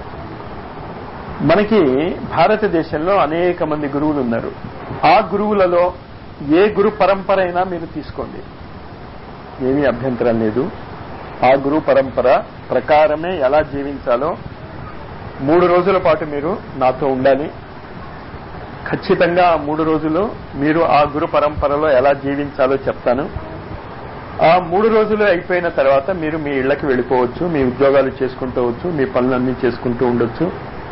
మనకి భారతదేశంలో అనేక మంది గురువులు ఉన్నారు ఆ గురువులలో ఏ గురు పరంపర అయినా మీరు తీసుకోండి ఏమీ అభ్యంతరం లేదు ఆ గురు పరంపర ప్రకారమే ఎలా జీవించాలో మూడు రోజుల పాటు మీరు నాతో ఉండాలి ఖచ్చితంగా ఆ మూడు రోజులు మీరు ఆ గురు పరంపరలో ఎలా జీవించాలో చెప్తాను ఆ మూడు రోజులు అయిపోయిన తర్వాత మీరు మీ ఇళ్లకి వెళ్ళిపోవచ్చు మీ ఉద్యోగాలు చేసుకుంటూ వచ్చు మీ పనులన్నీ చేసుకుంటూ ఉండొచ్చు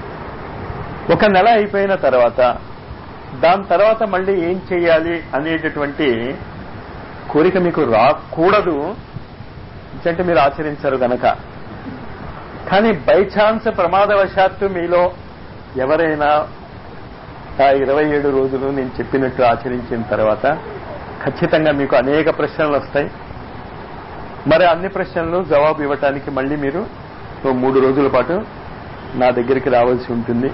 ఒక నెల అయిపోయిన తర్వాత దాని తర్వాత మళ్ళీ ఏం చేయాలి అనేటటువంటి కోరిక మీకు రాకూడదు అంటే మీరు ఆచరించరు గనక కానీ బై ఛాన్స్ ప్రమాదవశాత్తు మీలో ఎవరైనా ఆ ఇరవై ఏడు రోజులు నేను చెప్పినట్టు ఆచరించిన తర్వాత ఖచ్చితంగా మీకు అనేక ప్రశ్నలు వస్తాయి మరి అన్ని ప్రశ్నలు జవాబు ఇవ్వటానికి మళ్ళీ మీరు ఓ మూడు రోజుల పాటు నా దగ్గరికి రావాల్సి ఉంటుంది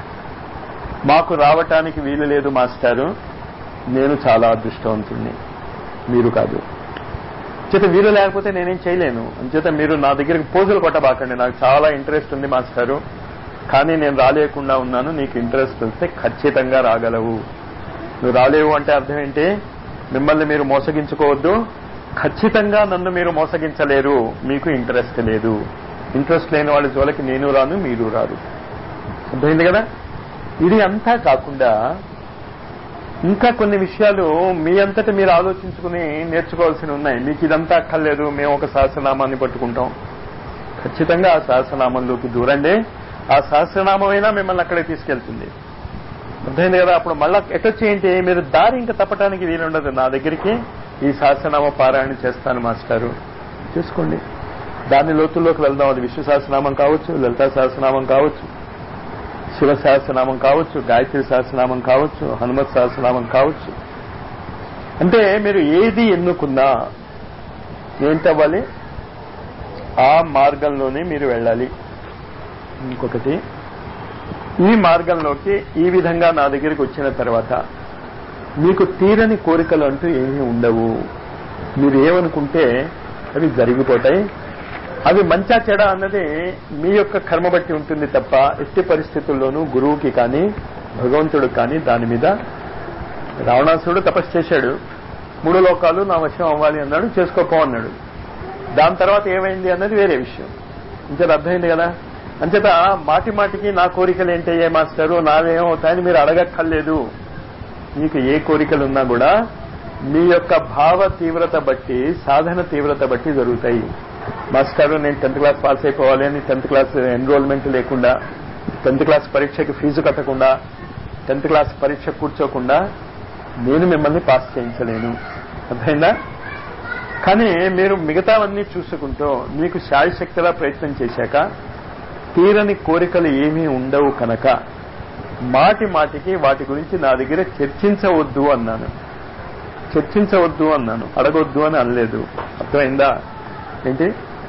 మాకు రావటానికి వీలు లేదు మాస్టారు నేను చాలా అదృష్టవంతుణ్ణి మీరు కాదు చేత వీలు లేకపోతే నేనేం చేయలేను అంచేత మీరు నా దగ్గరికి పోజులు కొట్టబాకండి నాకు చాలా ఇంట్రెస్ట్ ఉంది మాస్టారు కానీ నేను రాలేకుండా ఉన్నాను నీకు ఇంట్రెస్ట్ వస్తే ఖచ్చితంగా రాగలవు నువ్వు రాలేవు అంటే అర్థం ఏంటి మిమ్మల్ని మీరు మోసగించుకోవద్దు ఖచ్చితంగా నన్ను మీరు మోసగించలేరు మీకు ఇంట్రెస్ట్ లేదు ఇంట్రెస్ట్ లేని వాళ్ళ జోలికి నేను రాను మీరు రారు అర్థమైంది కదా ఇది అంతా కాకుండా ఇంకా కొన్ని విషయాలు మీ అంతటా మీరు ఆలోచించుకుని నేర్చుకోవాల్సి ఉన్నాయి మీకు ఇదంతా అక్కర్లేదు మేము ఒక సహస్రనామాన్ని పట్టుకుంటాం ఖచ్చితంగా ఆ సహస్రనామంలోకి దూరండి ఆ సహస్రనామైనా మిమ్మల్ని అక్కడికి తీసుకెళ్తుంది అర్థమైంది కదా అప్పుడు మళ్ళా ఎటొచ్చి ఏంటి మీరు దారి ఇంకా తప్పటానికి వీలుండదు నా దగ్గరికి ఈ సహస్రనామ పారాయణ చేస్తాను మాస్టారు చూసుకోండి దాని లోతుల్లోకి వెళ్దాం అది విష్ణు సహస్రనామం కావచ్చు లలితా సహస్రనామం కావచ్చు శివ సహస్రనామం కావచ్చు గాయత్రి సహస్రనామం కావచ్చు హనుమత్ సహస్రనామం కావచ్చు అంటే మీరు ఏది ఎన్నుకున్నా ఏంటవ్వాలి ఆ మార్గంలోనే మీరు వెళ్ళాలి ఇంకొకటి ఈ మార్గంలోకి ఈ విధంగా నా దగ్గరికి వచ్చిన తర్వాత మీకు తీరని కోరికలు అంటూ ఏమీ ఉండవు మీరు ఏమనుకుంటే అవి జరిగిపోతాయి అవి మంచా చెడ అన్నది మీ యొక్క కర్మ బట్టి ఉంటుంది తప్ప ఎట్టి పరిస్థితుల్లోనూ గురువుకి కానీ భగవంతుడు కానీ దాని మీద రావణాసురుడు తపస్సు చేశాడు మూడు లోకాలు నా వశం అవ్వాలి అన్నాడు చేసుకోపో అన్నాడు దాని తర్వాత ఏమైంది అన్నది వేరే విషయం ఇంచేత అర్థమైంది కదా అంచేత మాటి మాటికి నా కోరికలు ఏంటయ్యే మాస్టరు నావేమవుతాయని మీరు అడగక్కర్లేదు మీకు ఏ కోరికలు ఉన్నా కూడా మీ యొక్క భావ తీవ్రత బట్టి సాధన తీవ్రత బట్టి జరుగుతాయి మాస్టారు నేను టెన్త్ క్లాస్ పాస్ అయిపోవాలి అని టెన్త్ క్లాస్ ఎన్రోల్మెంట్ లేకుండా టెన్త్ క్లాస్ పరీక్షకి ఫీజు కట్టకుండా టెన్త్ క్లాస్ పరీక్ష కూర్చోకుండా నేను మిమ్మల్ని పాస్ చేయించలేను అర్థమైందా కానీ మీరు మిగతావన్నీ చూసుకుంటూ మీకు శాయశక్తిలా ప్రయత్నం చేశాక తీరని కోరికలు ఏమీ ఉండవు కనుక మాటి మాటికి వాటి గురించి నా దగ్గర చర్చించవద్దు అన్నాను చర్చించవద్దు అన్నాను అడగొద్దు అని అనలేదు అర్థమైందా ఏంటి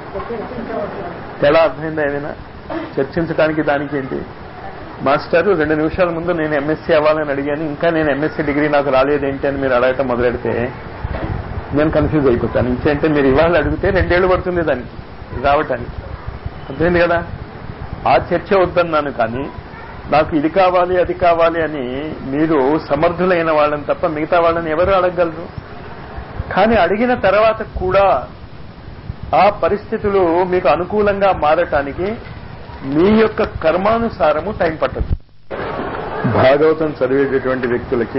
ఎలా అర్థమైందా ఏదైనా చర్చించడానికి దానికి ఏంటి మాస్టర్ రెండు నిమిషాల ముందు నేను ఎంఎస్సీ అవ్వాలని అడిగాను ఇంకా నేను ఎంఎస్సీ డిగ్రీ నాకు రాలేదేంటి అని మీరు అడగటం మొదలెడితే నేను కన్ఫ్యూజ్ అయిపోతాను ఇంకేంటే మీరు ఇవాళ అడిగితే రెండేళ్లు పడుతుంది దానికి రావటానికి అర్థమైంది కదా ఆ చర్చ వద్దన్నాను కానీ నాకు ఇది కావాలి అది కావాలి అని మీరు సమర్థులైన వాళ్ళని తప్ప మిగతా వాళ్ళని ఎవరు అడగగలరు కానీ అడిగిన తర్వాత కూడా ఆ పరిస్థితులు మీకు అనుకూలంగా మారటానికి మీ యొక్క కర్మానుసారము టైం పట్టదు భాగవతం చదివేటటువంటి వ్యక్తులకి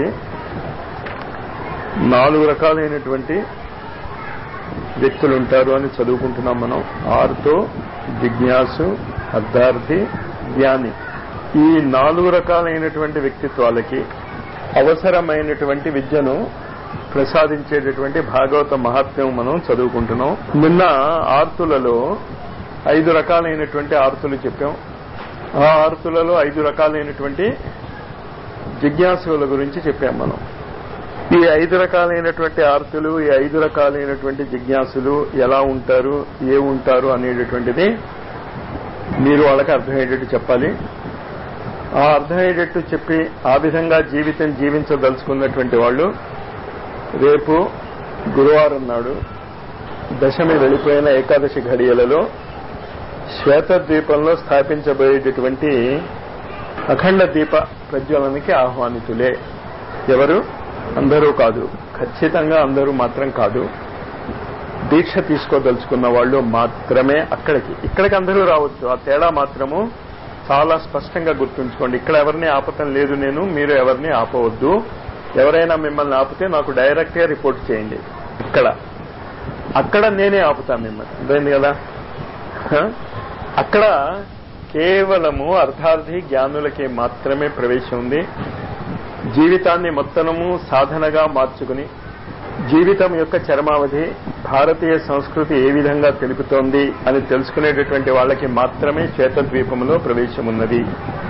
నాలుగు రకాలైనటువంటి వ్యక్తులు ఉంటారు అని చదువుకుంటున్నాం మనం ఆర్తో జిజ్ఞాసు అర్థార్థి జ్ఞాని ఈ నాలుగు రకాలైనటువంటి వ్యక్తిత్వాలకి అవసరమైనటువంటి విద్యను ప్రసాదించేటటువంటి భాగవత మహాత్మ్యం మనం చదువుకుంటున్నాం నిన్న ఆర్తులలో ఐదు రకాలైనటువంటి ఆర్తులు చెప్పాం ఆ ఆర్తులలో ఐదు రకాలైనటువంటి జిజ్ఞాసుల గురించి చెప్పాం మనం ఈ ఐదు రకాలైనటువంటి ఆర్తులు ఈ ఐదు రకాలైనటువంటి జిజ్ఞాసులు ఎలా ఉంటారు ఏ ఉంటారు అనేటటువంటిది మీరు వాళ్ళకి అర్థమయ్యేటట్టు చెప్పాలి ఆ అర్థమయ్యేటట్టు చెప్పి ఆ విధంగా జీవితం జీవించదలుచుకున్నటువంటి వాళ్ళు రేపు గురువారం నాడు దశమి వెళ్ళిపోయిన ఏకాదశి ఘడియలలో శ్వేతద్వీపంలో స్థాపించబోయేటటువంటి అఖండ దీప ప్రజ్వలనకి ఆహ్వానితులే ఎవరు అందరూ కాదు ఖచ్చితంగా అందరూ మాత్రం కాదు దీక్ష తీసుకోదలుచుకున్న వాళ్ళు మాత్రమే అక్కడికి ఇక్కడికి అందరూ రావచ్చు ఆ తేడా మాత్రము చాలా స్పష్టంగా గుర్తుంచుకోండి ఇక్కడ ఎవరిని ఆపటం లేదు నేను మీరు ఎవరిని ఆపవద్దు ఎవరైనా మిమ్మల్ని ఆపితే నాకు డైరెక్ట్ గా రిపోర్ట్ చేయండి ఇక్కడ అక్కడ నేనే ఆపుతాను మిమ్మల్ని అర్థమైంది కదా హ? అక్కడ కేవలము అర్థార్థి జ్ఞానులకి మాత్రమే ప్రవేశం ఉంది జీవితాన్ని మొత్తము సాధనగా మార్చుకుని జీవితం యొక్క చరమావధి భారతీయ సంస్కృతి ఏ విధంగా తెలుపుతోంది అని తెలుసుకునేటటువంటి వాళ్ళకి మాత్రమే శ్వేతద్వీపంలో ప్రవేశం ఉన్నది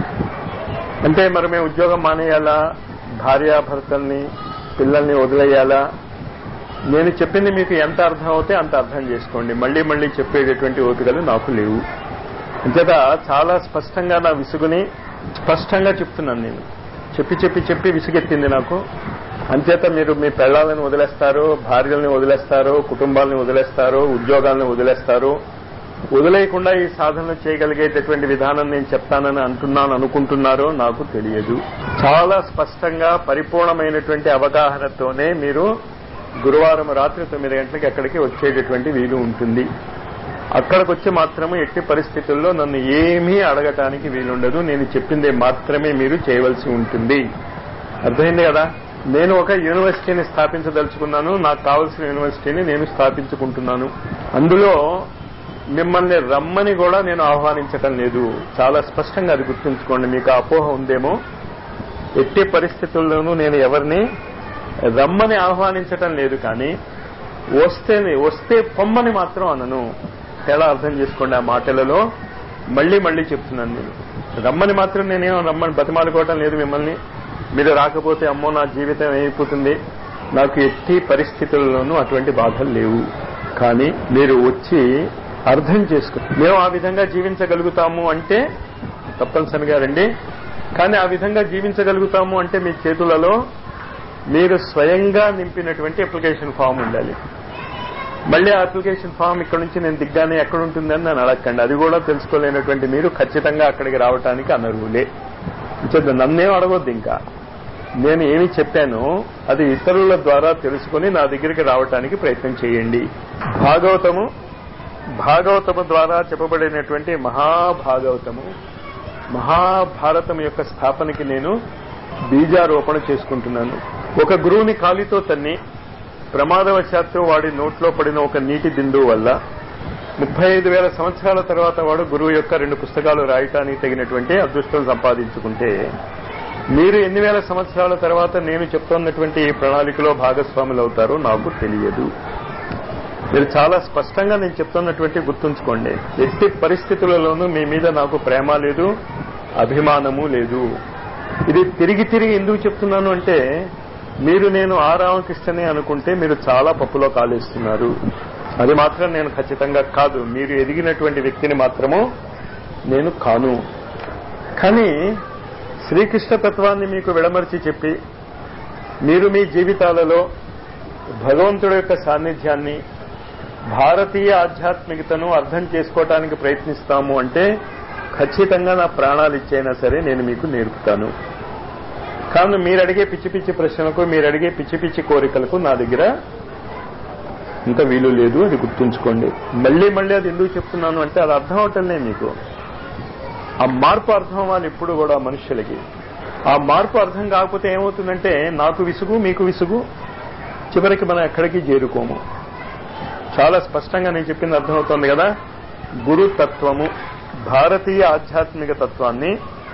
అంటే మరి మేము ఉద్యోగం మానేయాలా భార్యాభర్తల్ని పిల్లల్ని వదిలేయాలా నేను చెప్పింది మీకు ఎంత అర్థం అవుతే అంత అర్థం చేసుకోండి మళ్ళీ మళ్ళీ చెప్పేటటువంటి ఓపికలు నాకు లేవు అంచేత చాలా స్పష్టంగా నా విసుగుని స్పష్టంగా చెప్తున్నాను నేను చెప్పి చెప్పి చెప్పి విసుగెత్తింది నాకు అంచేత మీరు మీ పెళ్లాలను వదిలేస్తారు భార్యల్ని వదిలేస్తారు కుటుంబాలని వదిలేస్తారు ఉద్యోగాలను వదిలేస్తారు వదిలేయకుండా ఈ సాధనలు చేయగలిగేటటువంటి విధానం నేను చెప్తానని అంటున్నాను అనుకుంటున్నారో నాకు తెలియదు చాలా స్పష్టంగా పరిపూర్ణమైనటువంటి అవగాహనతోనే మీరు గురువారం రాత్రి తొమ్మిది గంటలకి అక్కడికి వచ్చేటటువంటి వీలు ఉంటుంది అక్కడికి వచ్చి మాత్రమే ఎట్టి పరిస్థితుల్లో నన్ను ఏమీ అడగటానికి వీలుండదు నేను చెప్పిందే మాత్రమే మీరు చేయవలసి ఉంటుంది అర్థమైంది కదా నేను ఒక యూనివర్సిటీని స్థాపించదలుచుకున్నాను నాకు కావలసిన యూనివర్సిటీని నేను స్థాపించుకుంటున్నాను అందులో మిమ్మల్ని రమ్మని కూడా నేను ఆహ్వానించటం లేదు చాలా స్పష్టంగా అది గుర్తుంచుకోండి మీకు ఆ అపోహ ఉందేమో ఎట్టి పరిస్థితుల్లోనూ నేను ఎవరిని రమ్మని ఆహ్వానించటం లేదు కానీ వస్తేనే వస్తే పొమ్మని మాత్రం అనను తేడా అర్థం చేసుకోండి ఆ మాటలలో మళ్ళీ మళ్ళీ చెప్తున్నాను నేను రమ్మని మాత్రం నేనేం రమ్మని బతిమాలుకోవటం లేదు మిమ్మల్ని మీరు రాకపోతే అమ్మో నా జీవితం ఏమైపోతుంది నాకు ఎట్టి పరిస్థితుల్లోనూ అటువంటి బాధలు లేవు కానీ మీరు వచ్చి అర్థం చేసుకో మేము ఆ విధంగా జీవించగలుగుతాము అంటే తప్పనిసరిగా రండి కానీ ఆ విధంగా జీవించగలుగుతాము అంటే మీ చేతులలో మీరు స్వయంగా నింపినటువంటి అప్లికేషన్ ఫామ్ ఉండాలి మళ్ళీ ఆ అప్లికేషన్ ఫామ్ ఇక్కడ నుంచి నేను దిగ్గానే ఎక్కడ ఉంటుందని నన్ను అడగండి అది కూడా తెలుసుకోలేనటువంటి మీరు ఖచ్చితంగా అక్కడికి రావటానికి అనర్హులే అంచేత నన్నేం అడగొద్దు ఇంకా నేను ఏమి చెప్పానో అది ఇతరుల ద్వారా తెలుసుకుని నా దగ్గరికి రావటానికి ప్రయత్నం చేయండి భాగవతము భాగవతము ద్వారా చెప్పబడినటువంటి మహాభాగవతము మహాభారతం యొక్క స్థాపనకి నేను బీజారోపణ చేసుకుంటున్నాను ఒక గురువుని కాలితో తన్ని ప్రమాదవశాత్తు వాడి నోట్లో పడిన ఒక నీటి బిందువు వల్ల ముప్పై ఐదు వేల సంవత్సరాల తర్వాత వాడు గురువు యొక్క రెండు పుస్తకాలు రాయటానికి తగినటువంటి అదృష్టం సంపాదించుకుంటే మీరు ఎన్ని వేల సంవత్సరాల తర్వాత నేను చెప్తున్నటువంటి ఈ ప్రణాళికలో భాగస్వాములు అవుతారో నాకు తెలియదు మీరు చాలా స్పష్టంగా నేను చెప్తున్నటువంటి గుర్తుంచుకోండి ఎట్టి పరిస్థితులలోనూ మీ మీద నాకు ప్రేమ లేదు అభిమానము లేదు ఇది తిరిగి తిరిగి ఎందుకు చెప్తున్నాను అంటే మీరు నేను ఆ రామకృష్ణనే అనుకుంటే మీరు చాలా పప్పులో కాలేస్తున్నారు అది మాత్రం నేను ఖచ్చితంగా కాదు మీరు ఎదిగినటువంటి వ్యక్తిని మాత్రము నేను కాను కానీ శ్రీకృష్ణ తత్వాన్ని మీకు విడమర్చి చెప్పి మీరు మీ జీవితాలలో భగవంతుడి యొక్క సాన్నిధ్యాన్ని భారతీయ ఆధ్యాత్మికతను అర్థం చేసుకోవటానికి ప్రయత్నిస్తాము అంటే ఖచ్చితంగా నా ప్రాణాలు ఇచ్చైనా సరే నేను మీకు నేర్పుతాను కానీ మీరు అడిగే పిచ్చి పిచ్చి ప్రశ్నలకు మీరు అడిగే పిచ్చి పిచ్చి కోరికలకు నా దగ్గర ఇంకా వీలు లేదు అది గుర్తుంచుకోండి మళ్ళీ మళ్ళీ అది ఎందుకు చెప్తున్నాను అంటే అది అర్థం అవటంలే మీకు ఆ మార్పు అర్థం అవ్వాలి ఇప్పుడు కూడా మనుషులకి ఆ మార్పు అర్థం కాకపోతే ఏమవుతుందంటే నాకు విసుగు మీకు విసుగు చివరికి మనం ఎక్కడికి చేరుకోము చాలా స్పష్టంగా నేను చెప్పింది అర్థమవుతోంది కదా గురుతత్వము భారతీయ ఆధ్యాత్మిక తత్వాన్ని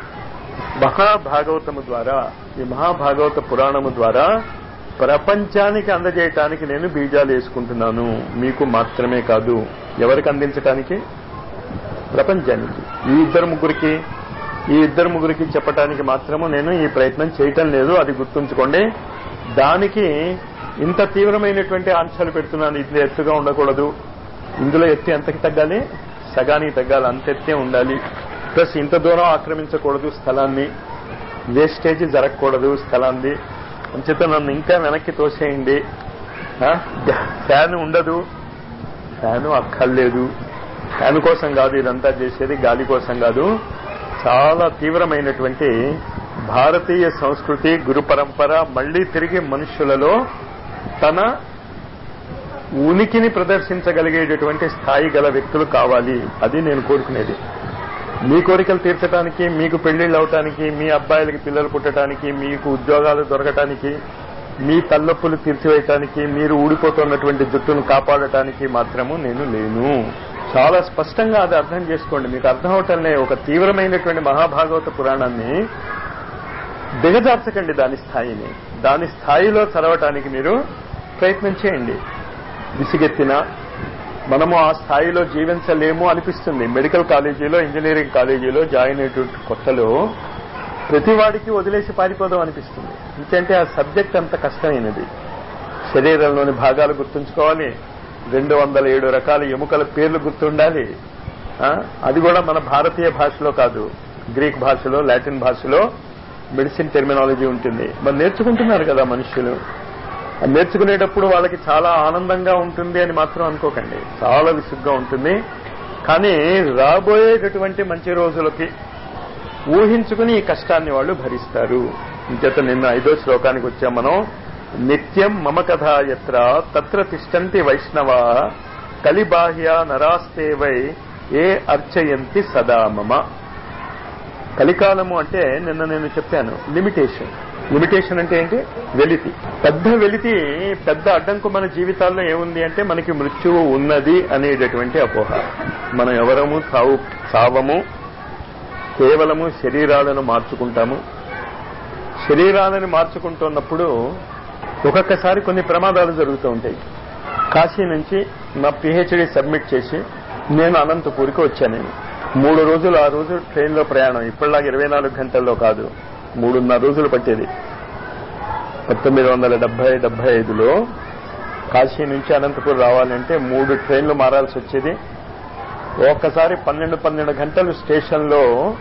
మహాభాగవతము ద్వారా ఈ మహాభాగవత పురాణము ద్వారా ప్రపంచానికి అందజేయటానికి నేను బీజాలు వేసుకుంటున్నాను మీకు మాత్రమే కాదు ఎవరికి అందించటానికి ప్రపంచానికి ఈ ఇద్దరు ముగ్గురికి ఈ ఇద్దరు ముగ్గురికి చెప్పటానికి మాత్రము నేను ఈ ప్రయత్నం చేయటం లేదు అది గుర్తుంచుకోండి దానికి ఇంత తీవ్రమైనటువంటి ఆంక్షలు పెడుతున్నాను ఇది ఎత్తుగా ఉండకూడదు ఇందులో ఎత్తు ఎంతకి తగ్గాలి సగానికి తగ్గాలి అంత ఎత్తే ఉండాలి ప్లస్ ఇంత దూరం ఆక్రమించకూడదు స్థలాన్ని వేస్టేజ్ జరగకూడదు స్థలాన్ని అంచేత నన్ను ఇంకా వెనక్కి తోసేయండి ఆ? ఫ్యాన్ ఉండదు ఫ్యాను అక్కర్లేదు ఫ్యాన్ కోసం కాదు ఇదంతా చేసేది గాలి కోసం కాదు చాలా తీవ్రమైనటువంటి భారతీయ సంస్కృతి గురు పరంపర మళ్లీ తిరిగి మనుష్యులలో తన ఉనికిని ప్రదర్శించగలిగేటటువంటి స్థాయి గల వ్యక్తులు కావాలి అది నేను కోరుకునేది మీ కోరికలు తీర్చడానికి మీకు పెళ్లిళ్ళు అవటానికి మీ అబ్బాయిలకి పిల్లలు పుట్టడానికి మీకు ఉద్యోగాలు దొరకటానికి మీ తల్లొప్పులు తీర్చివేయటానికి మీరు ఊడిపోతున్నటువంటి జుట్టును కాపాడటానికి మాత్రము నేను లేను చాలా స్పష్టంగా అది అర్థం చేసుకోండి మీకు అర్థం అవటంలే ఒక తీవ్రమైనటువంటి మహాభాగవత పురాణాన్ని దిగజార్చకండి దాని స్థాయిని దాని స్థాయిలో చదవటానికి మీరు ప్రయత్నం చేయండి విసిగెత్తిన మనము ఆ స్థాయిలో జీవించలేము అనిపిస్తుంది మెడికల్ కాలేజీలో ఇంజనీరింగ్ కాలేజీలో జాయిన్ అయ్యేటువంటి కొత్తలో ప్రతి వాడికి వదిలేసి పారిపోదాం అనిపిస్తుంది ఎందుకంటే ఆ సబ్జెక్ట్ అంత కష్టమైనది శరీరంలోని భాగాలు గుర్తుంచుకోవాలి రెండు వందల ఏడు రకాల ఎముకల పేర్లు గుర్తుండాలి ఆ, అది కూడా మన భారతీయ భాషలో కాదు గ్రీక్ భాషలో లాటిన్ భాషలో మెడిసిన్ టెర్మినాలజీ ఉంటుంది మరి నేర్చుకుంటున్నారు కదా మనుషులు అది నేర్చుకునేటప్పుడు వాళ్ళకి చాలా ఆనందంగా ఉంటుంది అని మాత్రం అనుకోకండి చాలా విసుగ్గా ఉంటుంది కానీ రాబోయేటటువంటి మంచి రోజులకి ఊహించుకుని ఈ కష్టాన్ని వాళ్ళు భరిస్తారు ఇంచేత నిన్న ఐదో శ్లోకానికి వచ్చాం మనం నిత్యం మమ కథ ఎత్ర తత్ర తిష్టంతి వైష్ణవ కలిబాహ్య నరాస్తే వై ఏ అర్చయంతి సదా మమ కలికాలము అంటే నిన్న నేను చెప్పాను లిమిటేషన్ లిమిటేషన్ అంటే ఏంటి వెలితి పెద్ద వెలితి పెద్ద అడ్డంకు మన జీవితాల్లో ఏముంది అంటే మనకి మృత్యువు ఉన్నది అనేటటువంటి అపోహ మనం ఎవరము సావు సావము కేవలము శరీరాలను మార్చుకుంటాము శరీరాలను మార్చుకుంటున్నప్పుడు ఒక్కొక్కసారి కొన్ని ప్రమాదాలు జరుగుతూ ఉంటాయి కాశీ నుంచి నా పిహెచ్డి సబ్మిట్ చేసి నేను అనంతపూర్కి వచ్చాను నేను మూడు రోజులు ఆ రోజు ట్రైన్లో ప్రయాణం ఇప్పటిలాగా ఇరవై నాలుగు గంటల్లో కాదు మూడున్నర రోజులు పట్టేది పంతొమ్మిది వందల డెబ్బై డెబ్బై ఐదులో కాశీ నుంచి అనంతపూర్ రావాలంటే మూడు ట్రైన్లు మారాల్సి వచ్చేది ఒక్కసారి పన్నెండు పన్నెండు గంటలు స్టేషన్లో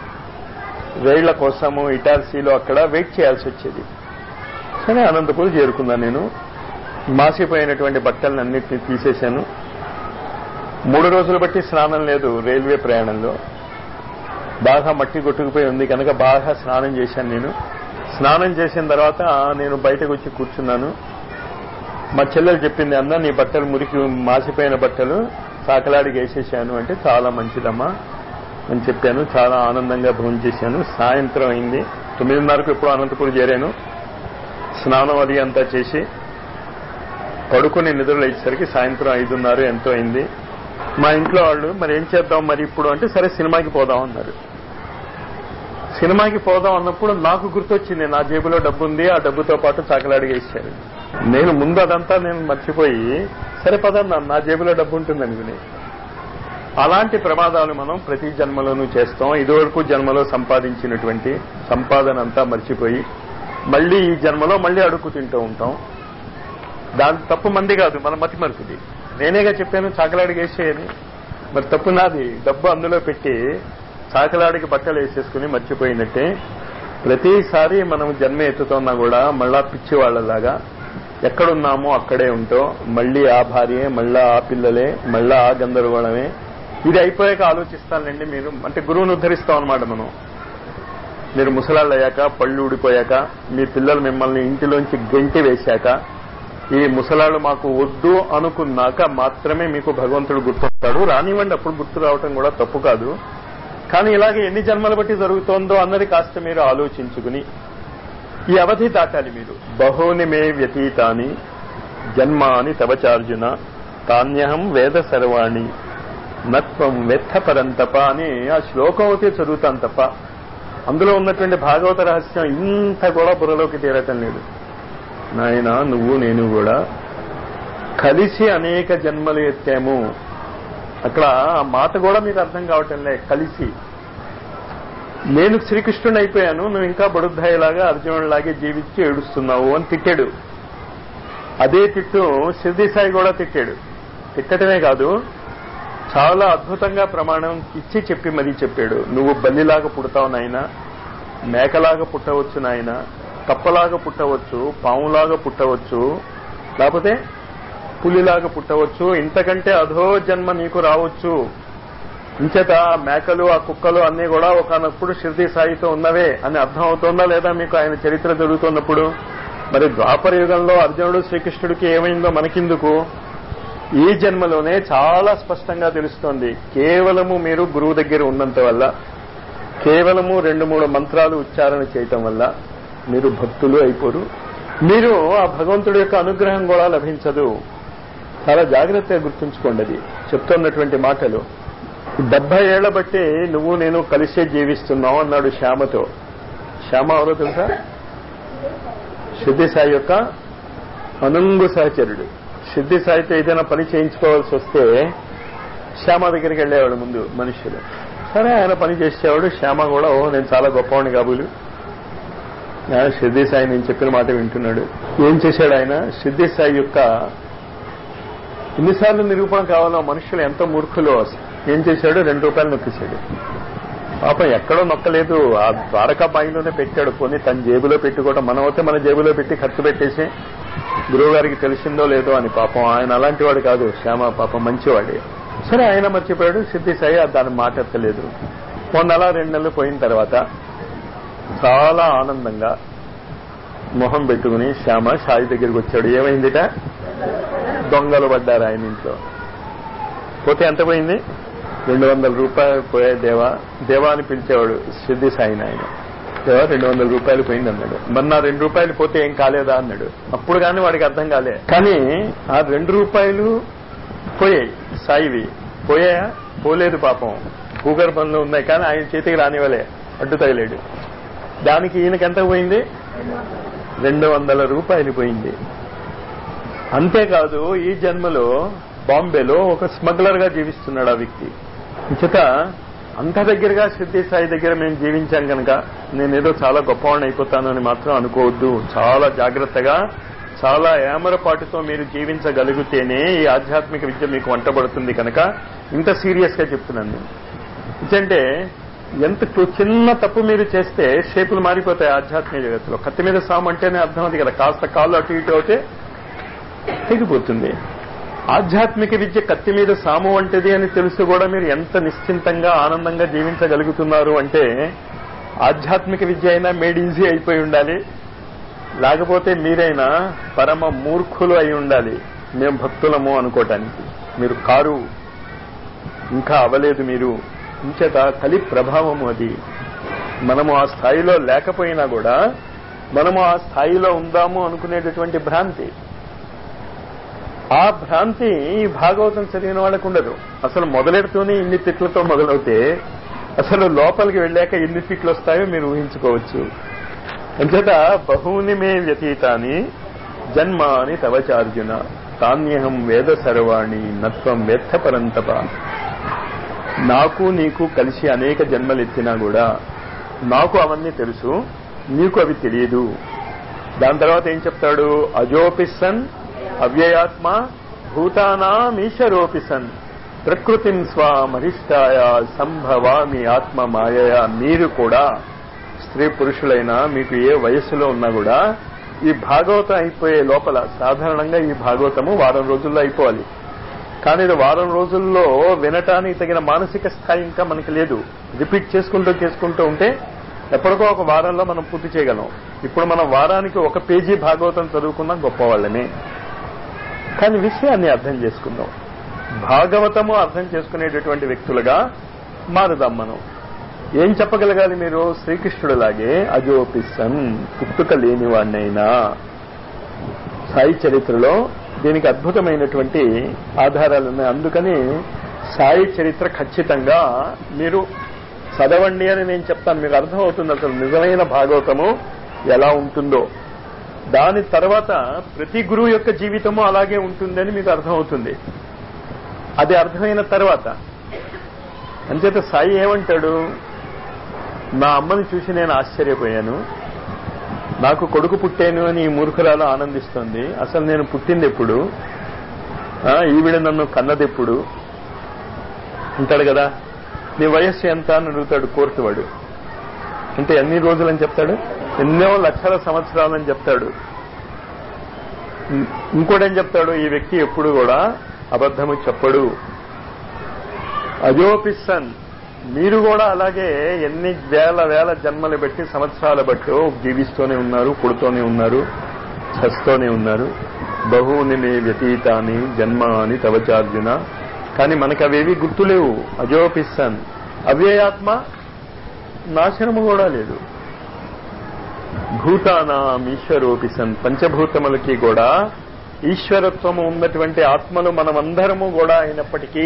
రైళ్ల కోసము ఇటార్సీలో అక్కడ వెయిట్ చేయాల్సి వచ్చేది సరే అనంతపూర్ చేరుకున్నాను నేను మాసిపోయినటువంటి బట్టలన్నింటినీ తీసేశాను మూడు రోజులు బట్టి స్నానం లేదు రైల్వే ప్రయాణంలో బాగా మట్టి కొట్టుకుపోయి ఉంది కనుక బాగా స్నానం చేశాను నేను స్నానం చేసిన తర్వాత నేను బయటకు వచ్చి కూర్చున్నాను మా చెల్లెలు చెప్పింది అన్న నీ బట్టలు మురికి మాసిపోయిన బట్టలు సాకలాడికి వేసేసాను అంటే చాలా మంచిదమ్మా అని చెప్పాను చాలా ఆనందంగా భోజనం చేశాను సాయంత్రం అయింది తొమ్మిదిన్నరకు ఎప్పుడు అనంతపురం చేరాను స్నానం అది అంతా చేసి పడుకుని నిద్రలు లేచేసరికి సాయంత్రం ఐదున్నర ఎంతో అయింది మా ఇంట్లో వాళ్ళు మరి ఏం చేద్దాం మరి ఇప్పుడు అంటే సరే సినిమాకి పోదాం అన్నారు సినిమాకి పోదాం అన్నప్పుడు నాకు గుర్తొచ్చింది నా జేబులో డబ్బు ఉంది ఆ డబ్బుతో పాటు చాకలాడిగా ఇచ్చారు నేను ముందు అదంతా నేను మర్చిపోయి సరే పదన్నా నా జేబులో డబ్బు ఉంటుంది అనుకుని అలాంటి ప్రమాదాలు మనం ప్రతి జన్మలోనూ చేస్తాం ఇదివరకు జన్మలో సంపాదించినటువంటి సంపాదన అంతా మర్చిపోయి మళ్ళీ ఈ జన్మలో మళ్ళీ అడుక్కు తింటూ ఉంటాం దాని తప్పు మంది కాదు మన మతి మరుపుది నేనేగా చెప్పాను చాకలాడికి వేసేయని మరి తప్పు నాది డబ్బు అందులో పెట్టి చాకలాడికి బట్టలు వేసేసుకుని మర్చిపోయినట్టే ప్రతిసారి మనం జన్మ ఎత్తుతున్నా కూడా మళ్ళా పిచ్చి వాళ్ళలాగా ఎక్కడున్నామో అక్కడే ఉంటాం మళ్ళీ ఆ భార్యే మళ్ళా ఆ పిల్లలే మళ్ళా ఆ గందరగోళమే ఇది అయిపోయాక ఆలోచిస్తానండి మీరు అంటే గురువుని ఉద్ధరిస్తాం అనమాట మనం మీరు ముసలాళ్ళు అయ్యాక పళ్ళు ఊడిపోయాక మీ పిల్లలు మిమ్మల్ని ఇంటిలోంచి గెంటి వేశాక ఈ ముసలాడు మాకు వద్దు అనుకున్నాక మాత్రమే మీకు భగవంతుడు గుర్తొస్తాడు రానివ్వండి అప్పుడు గుర్తు రావటం కూడా తప్పు కాదు కానీ ఇలాగే ఎన్ని జన్మల బట్టి జరుగుతోందో అన్నది కాస్త మీరు ఆలోచించుకుని ఈ అవధి దాటాలి మీరు బహుని మే వ్యతీతాని జన్మాని తవచార్జున తాన్యహం వేద సర్వాణి నత్వం వెత్త పరంతప అని ఆ శ్లోకం అయితే చదువుతాను తప్ప అందులో ఉన్నటువంటి భాగవత రహస్యం ఇంత కూడా బుర్రలోకి తీరటం లేదు నాయన నువ్వు నేను కూడా కలిసి అనేక జన్మలు ఎత్తాము అక్కడ ఆ మాట కూడా మీకు అర్థం కావటం లే కలిసి నేను శ్రీకృష్ణుని అయిపోయాను నువ్వు ఇంకా బడుద్దాయిలాగా అర్జునుడిలాగే జీవించి ఏడుస్తున్నావు అని తిట్టాడు అదే తిట్టు సిద్ధి సాయి కూడా తిట్టాడు తిట్టడమే కాదు చాలా అద్భుతంగా ప్రమాణం ఇచ్చి చెప్పి మరీ చెప్పాడు నువ్వు బల్లిలాగా పుడతావు నాయన మేకలాగా పుట్టవచ్చు నాయన కప్పలాగా పుట్టవచ్చు పాములాగా పుట్టవచ్చు లేకపోతే పులిలాగా పుట్టవచ్చు ఇంతకంటే అధో జన్మ నీకు రావచ్చు ఇంచేత మేకలు ఆ కుక్కలు అన్ని కూడా ఒకనప్పుడు షిర్దీ సాయితో ఉన్నవే అని అర్థం అవుతుందా లేదా మీకు ఆయన చరిత్ర జరుగుతున్నప్పుడు మరి ద్వాపర యుగంలో అర్జునుడు శ్రీకృష్ణుడికి ఏమైందో మనకిందుకు ఈ జన్మలోనే చాలా స్పష్టంగా తెలుస్తోంది కేవలము మీరు గురువు దగ్గర ఉన్నంత వల్ల కేవలము రెండు మూడు మంత్రాలు ఉచ్చారణ చేయటం వల్ల మీరు భక్తులు అయిపోరు మీరు ఆ భగవంతుడి యొక్క అనుగ్రహం కూడా లభించదు చాలా జాగ్రత్తగా గుర్తుంచుకోండి అది చెప్తున్నటువంటి మాటలు డెబ్బై ఏళ్ల బట్టి నువ్వు నేను కలిసే జీవిస్తున్నావు అన్నాడు శ్యామతో శ్యామ ఎవరో తెలుసా సిద్ధి సాయి యొక్క అనుంగు సహచరుడు సిద్ధి సాయితో ఏదైనా పని చేయించుకోవాల్సి వస్తే శ్యామ దగ్గరికి వెళ్ళేవాడు ముందు మనుషులు సరే ఆయన పని చేసేవాడు శ్యామ కూడా ఓ నేను చాలా గొప్పవాడిని కాబోలు సిద్ధి సాయి నేను చెప్పిన మాట వింటున్నాడు ఏం చేశాడు ఆయన సిద్ధి సాయి యొక్క ఎన్నిసార్లు నిరూపణ కావాలో మనుషులు ఎంత మూర్ఖులో ఏం చేశాడు రెండు రూపాయలు నొక్కేశాడు పాపం ఎక్కడో నొక్కలేదు ఆ ద్వారకా బాయిలోనే పెట్టాడు పోనీ తన జేబులో పెట్టుకోవడం మనం అయితే మన జేబులో పెట్టి ఖర్చు పెట్టేసి గురువు గారికి తెలిసిందో లేదో అని పాపం ఆయన అలాంటి వాడు కాదు శ్యామ పాపం మంచివాడే సరే ఆయన మర్చిపోయాడు సిద్ధి సాయి దాని మాట ఎత్తలేదు ఓ నెల రెండు నెలలు పోయిన తర్వాత చాలా ఆనందంగా మొహం పెట్టుకుని శ్యామ సాయి దగ్గరికి వచ్చాడు ఏమైందిట దొంగలు పడ్డారు ఆయన ఇంట్లో పోతే ఎంత పోయింది రెండు వందల రూపాయలు పోయే దేవా దేవా అని పిలిచేవాడు సిద్ధి సాయిని ఆయన దేవా రెండు వందల రూపాయలు పోయింది అన్నాడు మరి నా రెండు రూపాయలు పోతే ఏం కాలేదా అన్నాడు అప్పుడు కానీ వాడికి అర్థం కాలే కానీ ఆ రెండు రూపాయలు పోయాయి సాయివి పోయాయా పోలేదు పాపం భూగర్భంలో ఉన్నాయి కానీ ఆయన చేతికి రానివ్వలే అడ్డు తగిలేడు దానికి ఈయనకి ఎంత పోయింది రెండు వందల రూపాయలు పోయింది అంతేకాదు ఈ జన్మలో బాంబేలో ఒక స్మగ్లర్ గా జీవిస్తున్నాడు ఆ వ్యక్తి చేత అంత దగ్గరగా సిద్ధి సాయి దగ్గర మేము జీవించాం కనుక నేనేదో చాలా గొప్పవాడిని అయిపోతానని మాత్రం అనుకోవద్దు చాలా జాగ్రత్తగా చాలా ఏమరపాటుతో మీరు జీవించగలిగితేనే ఈ ఆధ్యాత్మిక విద్య మీకు వంటబడుతుంది కనుక ఇంత సీరియస్ గా చెప్తున్నాను నేను ఎందుకంటే ఎంత చిన్న తప్పు మీరు చేస్తే షేపులు మారిపోతాయి ఆధ్యాత్మిక జగత్తులో కత్తి మీద సాము అంటేనే అర్థం అది కదా కాస్త కాళ్ళు అటు ఇటు అవుతే తెగిపోతుంది ఆధ్యాత్మిక విద్య కత్తి మీద సాము వంటిది అని తెలుసు కూడా మీరు ఎంత నిశ్చింతంగా ఆనందంగా జీవించగలుగుతున్నారు అంటే ఆధ్యాత్మిక విద్య అయినా మేడ్ ఈజీ అయిపోయి ఉండాలి లేకపోతే మీరైనా పరమ మూర్ఖులు అయి ఉండాలి మేము భక్తులము అనుకోవటానికి మీరు కారు ఇంకా అవలేదు మీరు ఇంచేత కలి ప్రభావము అది మనము ఆ స్థాయిలో లేకపోయినా కూడా మనము ఆ స్థాయిలో ఉందాము అనుకునేటటువంటి భ్రాంతి ఆ భ్రాంతి ఈ భాగవతం చదివిన వాళ్ళకు ఉండదు అసలు మొదలెడుతూనే ఇన్ని తిట్లతో మొదలవుతే అసలు లోపలికి వెళ్ళాక ఎన్ని తిట్లు వస్తాయో మీరు ఊహించుకోవచ్చు అంచేత బహూని మే వ్యతీతాని జన్మాని తవచార్జున తాన్యహం వేద సర్వాణి నత్వం వ్యర్థ పరంతప నాకు నీకు కలిసి అనేక జన్మలు ఎత్తినా కూడా నాకు అవన్నీ తెలుసు నీకు అవి తెలియదు దాని తర్వాత ఏం చెప్తాడు అజోపిసన్ అవ్యయాత్మ భూతానామీశరోపిసన్ ప్రకృతిం స్వామరిష్టాయ సంభవామి ఆత్మ మాయయ మీరు కూడా స్త్రీ పురుషులైనా మీకు ఏ వయస్సులో ఉన్నా కూడా ఈ భాగవతం అయిపోయే లోపల సాధారణంగా ఈ భాగవతము వారం రోజుల్లో అయిపోవాలి కానీ ఇది వారం రోజుల్లో వినటానికి తగిన మానసిక స్థాయి ఇంకా మనకి లేదు రిపీట్ చేసుకుంటూ చేసుకుంటూ ఉంటే ఎప్పటికో ఒక వారంలో మనం పూర్తి చేయగలం ఇప్పుడు మనం వారానికి ఒక పేజీ భాగవతం చదువుకున్నా గొప్పవాళ్ళని కానీ విషయాన్ని అర్థం చేసుకుందాం భాగవతము అర్థం చేసుకునేటటువంటి వ్యక్తులుగా మారుదాం మనం ఏం చెప్పగలగాలి మీరు శ్రీకృష్ణుడిలాగే అజోపిసన్ పుట్టుక లేనివాడినైనా సాయి చరిత్రలో దీనికి అద్భుతమైనటువంటి ఆధారాలు ఉన్నాయి అందుకని సాయి చరిత్ర ఖచ్చితంగా మీరు చదవండి అని నేను చెప్తాను మీకు అర్థమవుతుంది అసలు నిజమైన భాగవతము ఎలా ఉంటుందో దాని తర్వాత ప్రతి గురువు యొక్క జీవితము అలాగే ఉంటుందని మీకు అర్థమవుతుంది అది అర్థమైన తర్వాత అంచేత సాయి ఏమంటాడు నా అమ్మని చూసి నేను ఆశ్చర్యపోయాను నాకు కొడుకు పుట్టాను అని ఈ మూర్ఖురాలు ఆనందిస్తోంది అసలు నేను పుట్టింది ఎప్పుడు ఆ, ఈవిడ నన్ను కన్నది ఎప్పుడు అంటాడు కదా నీ వయస్సు ఎంత అని అడుగుతాడు కోర్టు వాడు అంటే ఎన్ని రోజులని చెప్తాడు ఎన్నో లక్షల సంవత్సరాలని చెప్తాడు ఇం- ఇంకోటేం చెప్తాడు ఈ వ్యక్తి ఎప్పుడు కూడా అబద్ధము చెప్పడు అజోపిసన్ మీరు కూడా అలాగే ఎన్ని వేల వేల జన్మలు బట్టి సంవత్సరాల బట్టి జీవిస్తూనే ఉన్నారు పుడుతూనే ఉన్నారు చస్తూనే ఉన్నారు బహుని మే వ్యతీతాని జన్మాని తవచార్జున కానీ మనకు అవేవి గుర్తులేవు అజోపిసన్ అవ్యయాత్మ నాశనము కూడా లేదు భూతానాం ఈశ్వరోపిసన్ పంచభూతములకి కూడా ఈశ్వరత్వము ఉన్నటువంటి ఆత్మలు మనమందరము కూడా అయినప్పటికీ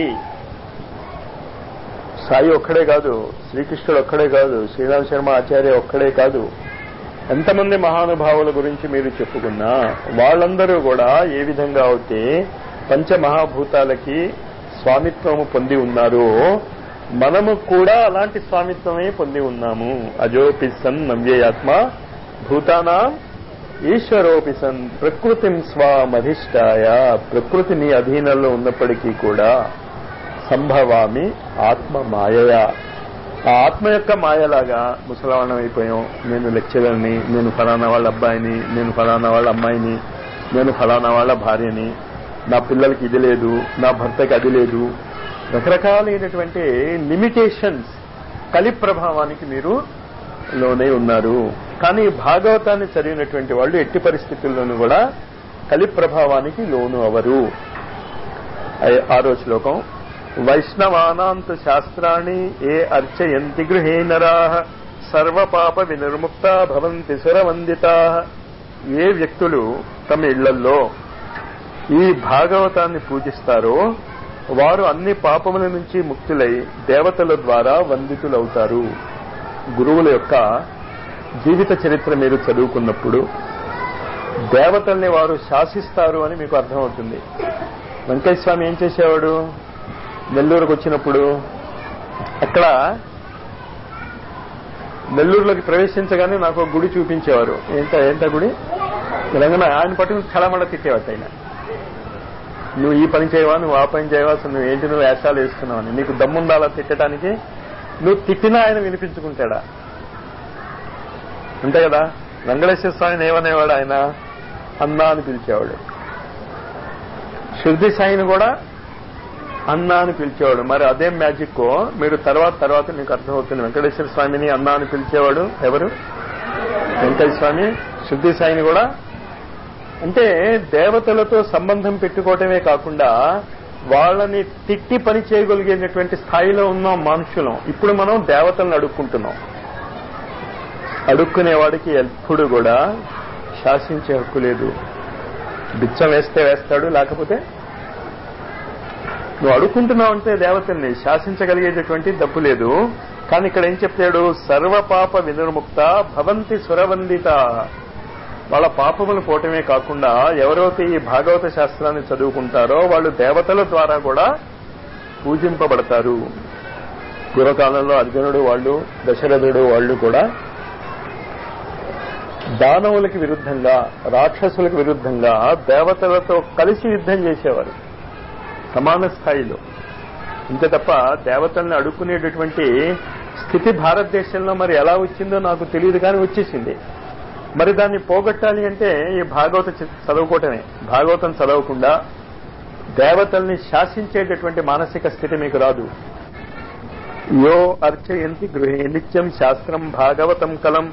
సాయి ఒక్కడే కాదు శ్రీకృష్ణుడు ఒక్కడే కాదు శ్రీరామ్ శర్మ ఆచార్య ఒక్కడే కాదు ఎంతమంది మహానుభావుల గురించి మీరు చెప్పుకున్నా వాళ్ళందరూ కూడా ఏ విధంగా అయితే పంచమహాభూతాలకి స్వామిత్వము పొంది ఉన్నారో మనము కూడా అలాంటి స్వామిత్వమే పొంది ఉన్నాము అజోపిసన్ నవ్యయాత్మ భూతానా ఈశ్వరోపిసన్ ప్రకృతిం స్వామధిష్టాయ ప్రకృతి నీ అధీనంలో ఉన్నప్పటికీ కూడా సంభవామి ఆత్మ మాయయా ఆ ఆత్మ యొక్క మాయలాగా ముసలవాణం అయిపోయాం నేను లెక్చరర్ని నేను ఫలానా వాళ్ళ అబ్బాయిని నేను ఫలానా వాళ్ళ అమ్మాయిని నేను ఫలానా వాళ్ళ భార్యని నా పిల్లలకి ఇది లేదు నా భర్తకి అది లేదు రకరకాలైనటువంటి లిమిటేషన్స్ కలి ప్రభావానికి మీరు లోనే ఉన్నారు కానీ భాగవతాన్ని చదివినటువంటి వాళ్ళు ఎట్టి పరిస్థితుల్లోనూ కూడా కలి ప్రభావానికి లోను అవరు ఐ- ఆరో శ్లోకం వైష్ణవానాంత శాస్త్రాణి ఏ అర్చయంతి గృహే నరా సర్వపాప వినిర్ముక్త భవంతి సురవందిత ఏ వ్యక్తులు తమ ఇళ్లల్లో ఈ భాగవతాన్ని పూజిస్తారో వారు అన్ని పాపముల నుంచి ముక్తులై దేవతల ద్వారా వందితులవుతారు గురువుల యొక్క జీవిత చరిత్ర మీరు చదువుకున్నప్పుడు దేవతల్ని వారు శాసిస్తారు అని మీకు అర్థమవుతుంది వెంకయ్య స్వామి ఏం చేసేవాడు నెల్లూరుకు వచ్చినప్పుడు అక్కడ నెల్లూరులోకి ప్రవేశించగానే నాకు ఒక గుడి చూపించేవారు ఏంట ఏంట గుడి తెలంగాణ ఆయన పట్టుకుని చలమడ తిట్టేవాట ఆయన నువ్వు ఈ పని చేయవా నువ్వు ఆ పని చేయవా అసలు నువ్వు ఏంటి నువ్వు వేషాలు వేస్తున్నావని నీకు దమ్ముందా అలా తిట్టడానికి నువ్వు తిట్టినా ఆయన వినిపించుకుంటాడా అంతే కదా వెంకటేశ్వర స్వామిని ఏమనేవాడు ఆయన అన్నా అని పిలిచేవాడు శృద్ధి సాయిని కూడా అన్నా అని పిలిచేవాడు మరి అదే మ్యాజిక్ మీరు తర్వాత తర్వాత మీకు అర్థమవుతుంది వెంకటేశ్వర స్వామిని అన్నా అని పిలిచేవాడు ఎవరు వెంకటేశ్వర స్వామి శృద్ధి సాయిని కూడా అంటే దేవతలతో సంబంధం పెట్టుకోవటమే కాకుండా వాళ్ళని తిట్టి పని చేయగలిగేటటువంటి స్థాయిలో ఉన్నాం మనుషులం ఇప్పుడు మనం దేవతలను అడుక్కుంటున్నాం అడుక్కునేవాడికి ఎప్పుడు కూడా శాసించే హక్కు లేదు బిచ్చం వేస్తే వేస్తాడు లేకపోతే నువ్వు అడుక్కుంటున్నావు అంటే దేవతల్ని శాసించగలిగేటటువంటి డబ్బు లేదు కానీ ఇక్కడ ఏం చెప్తాడు సర్వపాప వినిర్ముక్త భవంతి సురవందిత వాళ్ళ పాపములు పోవటమే కాకుండా ఎవరైతే ఈ భాగవత శాస్త్రాన్ని చదువుకుంటారో వాళ్ళు దేవతల ద్వారా కూడా పూజింపబడతారు పూర్వకాలంలో అర్జునుడు వాళ్ళు దశరథుడు వాళ్ళు కూడా దానవులకి విరుద్ధంగా రాక్షసులకు విరుద్ధంగా దేవతలతో కలిసి యుద్ధం చేసేవారు సమాన స్థాయిలో ఇంతే తప్ప దేవతల్ని అడుక్కునేటటువంటి స్థితి భారతదేశంలో మరి ఎలా వచ్చిందో నాకు తెలియదు కానీ వచ్చేసింది మరి దాన్ని పోగొట్టాలి అంటే ఈ భాగవత చి- చదువుకోవటమే భాగవతం చదవకుండా దేవతల్ని శాసించేటటువంటి మానసిక స్థితి మీకు రాదు యో అర్చయంతి గృహే నిత్యం శాస్త్రం భాగవతం కలం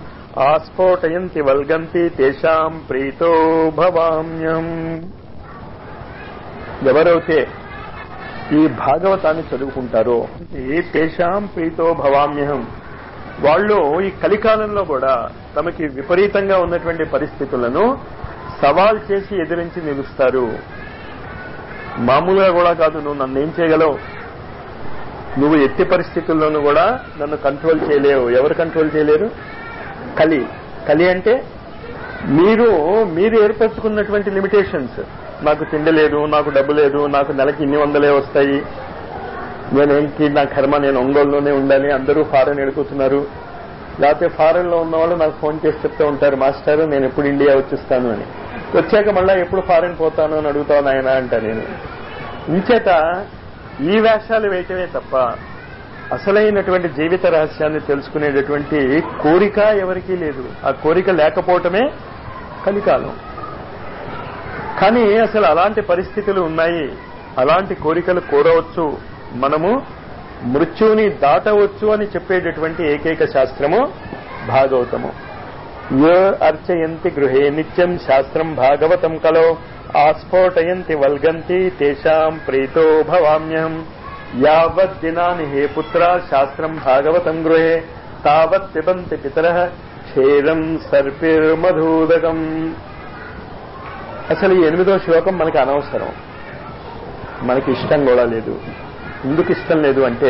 ఆస్ఫోటయంతి వల్గంతి తేషాం ప్రీతో భవామ్యం ఎవరైతే ఈ భాగవతాన్ని చదువుకుంటారో ఏ తేషాం ప్రీతో భవామ్యహం వాళ్ళు ఈ కలికాలంలో కూడా తమకి విపరీతంగా ఉన్నటువంటి పరిస్థితులను సవాల్ చేసి ఎదిరించి నిలుస్తారు మామూలుగా కూడా కాదు నువ్వు నన్ను ఏం చేయగలవు నువ్వు ఎట్టి పరిస్థితుల్లోనూ కూడా నన్ను కంట్రోల్ చేయలేవు ఎవరు కంట్రోల్ చేయలేరు కలి కలి అంటే మీరు మీరు ఏర్పరచుకున్నటువంటి లిమిటేషన్స్ నాకు తిండి లేదు నాకు డబ్బు లేదు నాకు నెలకి ఇన్ని వందలే వస్తాయి నేనేంటి నా కర్మ నేను ఒంగోలులోనే ఉండాలి అందరూ ఫారెన్ ఎడుకుతున్నారు లేకపోతే ఫారెన్ లో ఉన్న వాళ్ళు నాకు ఫోన్ చేసి చెప్తూ ఉంటారు మాస్టర్ నేను ఎప్పుడు ఇండియా వచ్చేస్తాను అని వచ్చాక మళ్ళీ ఎప్పుడు ఫారెన్ పోతాను అని అడుగుతాను ఆయన అంట నేను ఇంచేత ఈ వేషాలు వేయటమే తప్ప అసలైనటువంటి జీవిత రహస్యాన్ని తెలుసుకునేటటువంటి కోరిక ఎవరికీ లేదు ఆ కోరిక లేకపోవటమే కలికాలం కానీ అసలు అలాంటి పరిస్థితులు ఉన్నాయి అలాంటి కోరికలు కోరవచ్చు మనము మృత్యువుని దాటవచ్చు అని చెప్పేటటువంటి ఏకైక శాస్త్రము భాగవతము యో అర్చయంతి గృహే నిత్యం శాస్త్రం భాగవతం కలో ఆస్ఫోటయంతి వల్గంతి తేషాం ప్రీతో భవామ్యహం యావత్ దినాని హే పుత్ర శాస్త్రం భాగవతం గృహే తావత్ పిబంతి పితర క్షీరం సర్పిర్మధూదకం అసలు ఈ ఎనిమిదో శ్లోకం మనకి అనవసరం మనకి ఇష్టం కూడా లేదు ఎందుకు ఇష్టం లేదు అంటే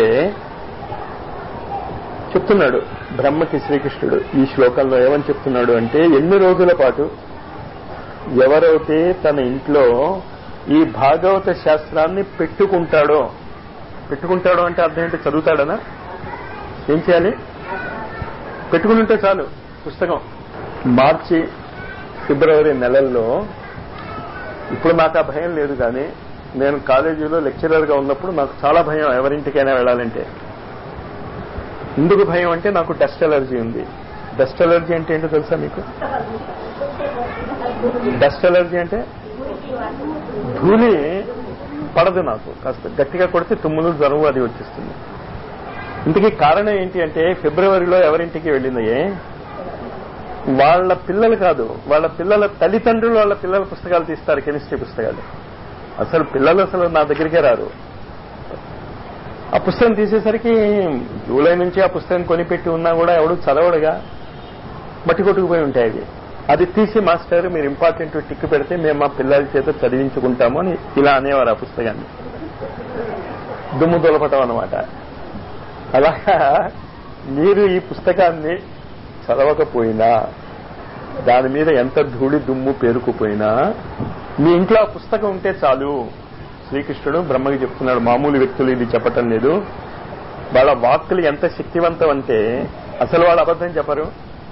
చెప్తున్నాడు బ్రహ్మకి శ్రీకృష్ణుడు ఈ శ్లోకంలో ఏమని చెప్తున్నాడు అంటే ఎన్ని రోజుల పాటు ఎవరైతే తన ఇంట్లో ఈ భాగవత శాస్త్రాన్ని పెట్టుకుంటాడో పెట్టుకుంటాడో అంటే అర్థం ఏంటి చదువుతాడనా ఏం చేయాలి పెట్టుకుని ఉంటే చాలు పుస్తకం మార్చి ఫిబ్రవరి నెలల్లో ఇప్పుడు నాకు ఆ భయం లేదు కానీ నేను కాలేజీలో లెక్చరర్ గా ఉన్నప్పుడు నాకు చాలా భయం ఎవరింటికైనా వెళ్ళాలంటే ఎందుకు భయం అంటే నాకు డస్ట్ అలర్జీ ఉంది డస్ట్ అలర్జీ అంటే ఏంటో తెలుసా మీకు డస్ట్ అలర్జీ అంటే ధూళి పడదు నాకు కాస్త గట్టిగా కొడితే తుమ్ములు జ్వరం అది వచ్చేస్తుంది ఇంతకీ కారణం ఏంటి అంటే ఫిబ్రవరిలో ఎవరింటికి వెళ్ళిందయ్యే వాళ్ళ పిల్లలు కాదు వాళ్ళ పిల్లల తల్లిదండ్రులు వాళ్ళ పిల్లల పుస్తకాలు తీస్తారు కెమిస్ట్రీ పుస్తకాలు అసలు పిల్లలు అసలు నా దగ్గరికే రారు ఆ పుస్తకం తీసేసరికి జూలై నుంచి ఆ పుస్తకం కొనిపెట్టి ఉన్నా కూడా ఎవడు చదవడుగా మట్టి కొట్టుకుపోయి ఉంటాయి అవి అది తీసి మాస్టర్ మీరు ఇంపార్టెంట్ టిక్ పెడితే మేము మా పిల్లల చేత చదివించుకుంటాము అని ఇలా అనేవారు ఆ పుస్తకాన్ని దుమ్ము దులపటం అనమాట అలాగా మీరు ఈ పుస్తకాన్ని చదవకపోయినా దాని మీద ఎంత ధూళి దుమ్ము పేరుకుపోయినా మీ ఇంట్లో ఆ పుస్తకం ఉంటే చాలు శ్రీకృష్ణుడు బ్రహ్మకి చెప్తున్నాడు మామూలు వ్యక్తులు ఇది చెప్పటం లేదు వాళ్ళ వాక్కులు ఎంత శక్తివంతం అంటే అసలు వాళ్ళు అబద్ధం చెప్పరు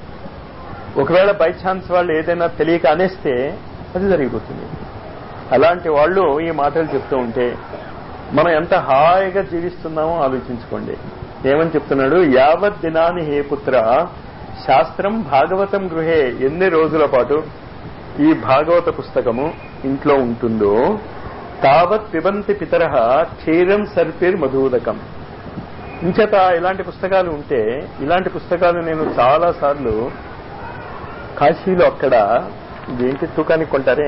ఒకవేళ బై ఛాన్స్ వాళ్ళు ఏదైనా తెలియక అనేస్తే అది జరిగిపోతుంది అలాంటి వాళ్ళు ఈ మాటలు చెప్తూ ఉంటే మనం ఎంత హాయిగా జీవిస్తున్నామో ఆలోచించుకోండి ఏమని చెప్తున్నాడు యావత్ దినాని హే పుత్ర శాస్త్రం భాగవతం గృహే ఎన్ని రోజుల పాటు ఈ భాగవత పుస్తకము ఇంట్లో ఉంటుందో తావత్ పిబంతి పితర క్షీరం సర్పిర్ మధుదకం ఇంచేత ఇలాంటి పుస్తకాలు ఉంటే ఇలాంటి పుస్తకాలు నేను చాలా సార్లు కాశీలో అక్కడ ఏంటి తూకానికి కొంటారే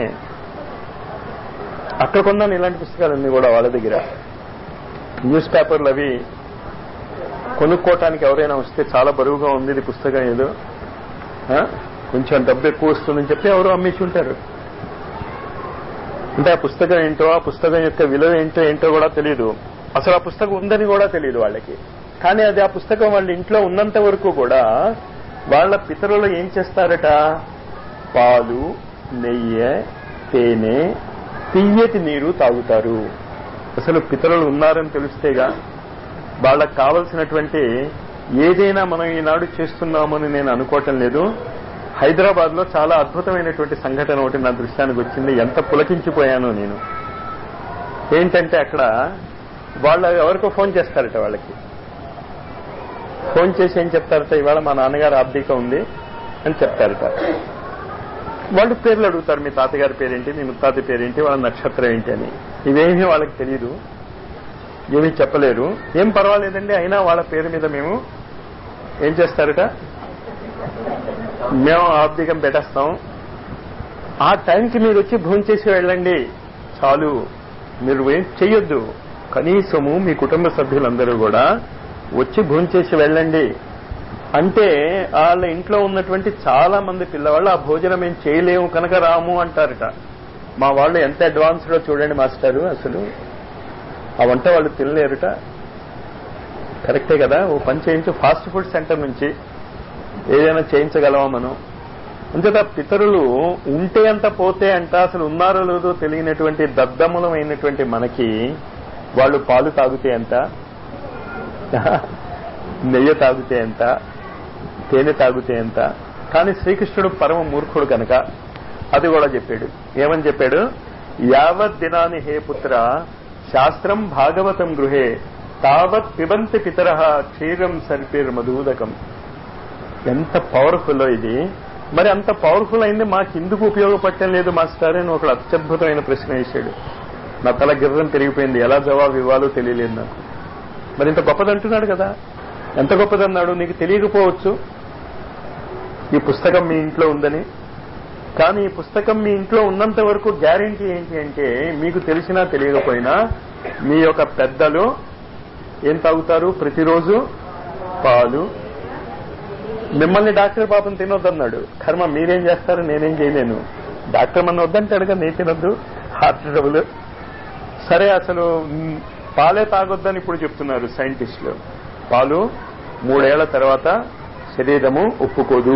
అక్కడ కొన్నాను ఇలాంటి పుస్తకాలన్నీ కూడా వాళ్ళ దగ్గర న్యూస్ పేపర్లు అవి కొనుక్కోవటానికి ఎవరైనా వస్తే చాలా బరువుగా ఉంది ఇది పుస్తకం ఏదో ఆ? కొంచెం డబ్బు ఎక్కువ వస్తుందని చెప్పి ఎవరు అమ్మేసి ఉంటారు అంటే ఆ పుస్తకం ఏంటో ఆ పుస్తకం యొక్క విలువ ఏంటో ఏంటో కూడా తెలియదు అసలు ఆ పుస్తకం ఉందని కూడా తెలియదు వాళ్ళకి కానీ అది ఆ పుస్తకం వాళ్ళ ఇంట్లో ఉన్నంత వరకు కూడా వాళ్ళ పితరులు ఏం చేస్తారట పాలు నెయ్యి తేనె తీయటి నీరు తాగుతారు అసలు పితరులు ఉన్నారని తెలిస్తేగా వాళ్ళకు కావలసినటువంటి ఏదైనా మనం ఈనాడు చేస్తున్నామని నేను అనుకోవటం లేదు హైదరాబాద్ లో చాలా అద్భుతమైనటువంటి సంఘటన ఒకటి నా దృశ్యానికి వచ్చింది ఎంత పులకించిపోయానో నేను ఏంటంటే అక్కడ వాళ్ళ ఎవరికో ఫోన్ చేస్తారట వాళ్ళకి ఫోన్ చేసి ఏం చెప్తారట ఇవాళ మా నాన్నగారు ఆబ్దిక ఉంది అని చెప్తారట వాళ్ళు పేర్లు అడుగుతారు మీ తాతగారి పేరేంటి మీ ముత్తాత పేరేంటి వాళ్ళ నక్షత్రం ఏంటి అని ఇవేమీ వాళ్ళకి తెలియదు ఏమీ చెప్పలేరు ఏం పర్వాలేదండి అయినా వాళ్ళ పేరు మీద మేము ఏం చేస్తారట మేము ఆబ్దికం పెట్టేస్తాం ఆ టైంకి మీరు వచ్చి భోజనం చేసి వెళ్ళండి చాలు మీరు ఏం చెయ్యొద్దు కనీసము మీ కుటుంబ సభ్యులందరూ కూడా వచ్చి భోంచేసి వెళ్ళండి అంటే వాళ్ళ ఇంట్లో ఉన్నటువంటి చాలా మంది పిల్లవాళ్ళు ఆ భోజనం ఏం చేయలేము కనుక రాము అంటారట మా వాళ్ళు ఎంత అడ్వాన్స్డ్గా చూడండి మాస్టారు అసలు ఆ వంట వాళ్ళు తినలేరుట కరెక్టే కదా ఓ పని చేయించు ఫాస్ట్ ఫుడ్ సెంటర్ నుంచి ఏదైనా చేయించగలమా మనం అంతేత పితరులు ఉంటే అంత పోతే అంట అసలు ఉన్నారో లేదో తెలియనటువంటి దద్దములమైనటువంటి మనకి వాళ్ళు పాలు తాగితే ఎంత నెయ్యి తాగితే ఎంత తేనె తాగితే ఎంత కానీ శ్రీకృష్ణుడు పరమ మూర్ఖుడు కనుక అది కూడా చెప్పాడు ఏమని చెప్పాడు యావత్ దినాని హే పుత్ర శాస్త్రం భాగవతం గృహే తావత్ పిబంతి పితర క్షీరం సర్పేర్ మధుదకం ఎంత పవర్ఫుల్ ఇది మరి అంత పవర్ఫుల్ అయింది మాకు ఎందుకు ఉపయోగపడటం లేదు మాస్టర్ అని ఒక అత్యద్భుతమైన ప్రశ్న వేశాడు నా తల గిర్రం పెరిగిపోయింది ఎలా జవాబు ఇవ్వాలో తెలియలేదు నాకు మరి ఇంత గొప్పదంటున్నాడు కదా ఎంత గొప్పదన్నాడు నీకు తెలియకపోవచ్చు ఈ పుస్తకం మీ ఇంట్లో ఉందని కానీ ఈ పుస్తకం మీ ఇంట్లో ఉన్నంత వరకు గ్యారంటీ ఏంటి అంటే మీకు తెలిసినా తెలియకపోయినా మీ యొక్క పెద్దలు ఏం తాగుతారు ప్రతిరోజు పాలు మిమ్మల్ని డాక్టర్ పాపం తినొద్దన్నాడు కర్మ మీరేం చేస్తారు నేనేం చేయలేను డాక్టర్ మన వద్దంటాడు కదా నేను తినొద్దు హార్ట్ ట్రబుల్ సరే అసలు మ్, పాలే తాగొద్దని ఇప్పుడు చెప్తున్నారు సైంటిస్టులు పాలు మూడేళ్ల తర్వాత శరీరము ఒప్పుకోదు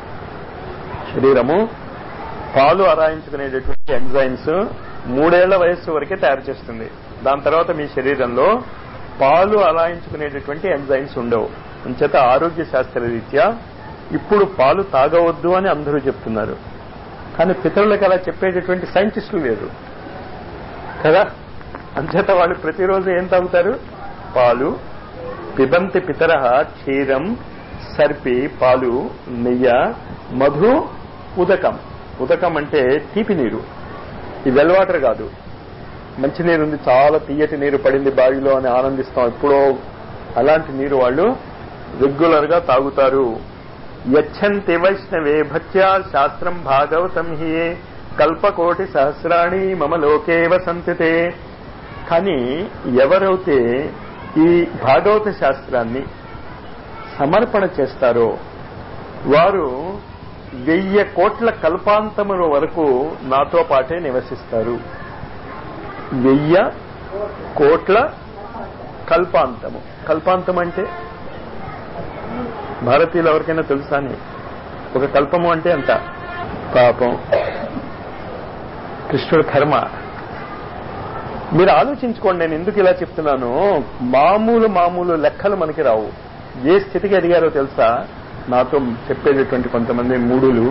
శరీరము పాలు అరాయించుకునేటటువంటి ఎంజైమ్స్ మూడేళ్ల వయస్సు వరకే తయారు చేస్తుంది దాని తర్వాత మీ శరీరంలో పాలు అరాయించుకునేటటువంటి ఎంజైమ్స్ ఉండవు అంచేత ఆరోగ్య శాస్త్ర రీత్యా ఇప్పుడు పాలు తాగవద్దు అని అందరూ చెప్తున్నారు కానీ పితరులకు అలా చెప్పేటటువంటి సైంటిస్టులు లేరు కదా అంచేత వాళ్ళు ప్రతిరోజు ఏం తాగుతారు పాలు పిబంతి పితర క్షీరం సర్పి పాలు నెయ్య మధు ఉదకం ఉదకం అంటే తీపి నీరు ఈ వెల్ వాటర్ కాదు మంచి నీరు ఉంది చాలా తీయటి నీరు పడింది బావిలో అని ఆనందిస్తాం ఎప్పుడో అలాంటి నీరు వాళ్ళు రెగ్యులర్ గా తాగుతారు యచ్చంతి వైష్ణవే భక్త్యా శాస్త్రం భాగవతం హియే కల్పకోటి సహస్రాణి మమ లోకే వసంతితే కానీ ఎవరైతే ఈ భాగవత శాస్త్రాన్ని సమర్పణ చేస్తారో వారు వెయ్యి కోట్ల కల్పాంతముల వరకు నాతో పాటే నివసిస్తారు వెయ్యి కోట్ల కల్పాంతము కల్పాంతం అంటే భారతీయులు ఎవరికైనా తెలుసా అని ఒక కల్పము అంటే అంత పాపం కృష్ణుడు కర్మ మీరు ఆలోచించుకోండి నేను ఎందుకు ఇలా చెప్తున్నాను మామూలు మామూలు లెక్కలు మనకి రావు ఏ స్థితికి ఎదిగారో తెలుసా నాతో చెప్పేటటువంటి కొంతమంది మూడులు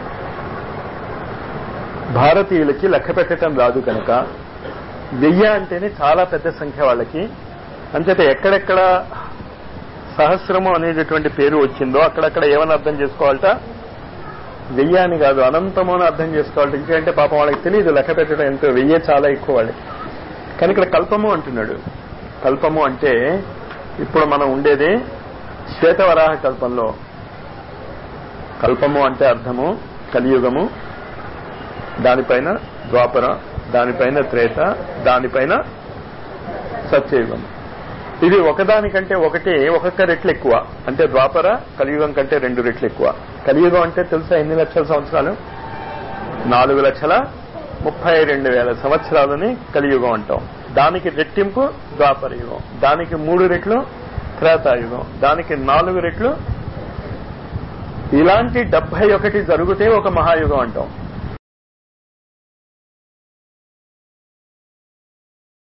భారతీయులకి లెక్క పెట్టడం రాదు కనుక వెయ్యి అంటేనే చాలా పెద్ద సంఖ్య వాళ్ళకి అంచేత ఎక్కడెక్కడ సహస్రము అనేటటువంటి పేరు వచ్చిందో అక్కడక్కడ ఏమని అర్థం చేసుకోవాలట వెయ్యి అని కాదు అనంతము అని అర్థం చేసుకోవాలి ఎందుకంటే పాపం వాళ్ళకి తెలియదు లెక్క పెట్టడం ఎంతో వెయ్యే చాలా ఎక్కువ వాళ్ళకి కానీ ఇక్కడ కల్పము అంటున్నాడు కల్పము అంటే ఇప్పుడు మనం ఉండేది శ్వేతవరాహ కల్పంలో కల్పము అంటే అర్థము కలియుగము దానిపైన ద్వాపర దానిపైన త్రేత దానిపైన సత్యయుగం ఇది ఒకదానికంటే ఒకటి ఒక్కొక్క రెట్లు ఎక్కువ అంటే ద్వాపర కలియుగం కంటే రెండు రెట్లు ఎక్కువ కలియుగం అంటే తెలుసా ఎన్ని లక్షల సంవత్సరాలు నాలుగు లక్షల ముప్పై రెండు వేల సంవత్సరాలని కలియుగం అంటాం దానికి రెట్టింపు ద్వాపర యుగం దానికి మూడు రెట్లు త్రేతాయుగం దానికి నాలుగు రెట్లు ఇలాంటి డెబ్బై ఒకటి జరిగితే ఒక మహాయుగం అంటాం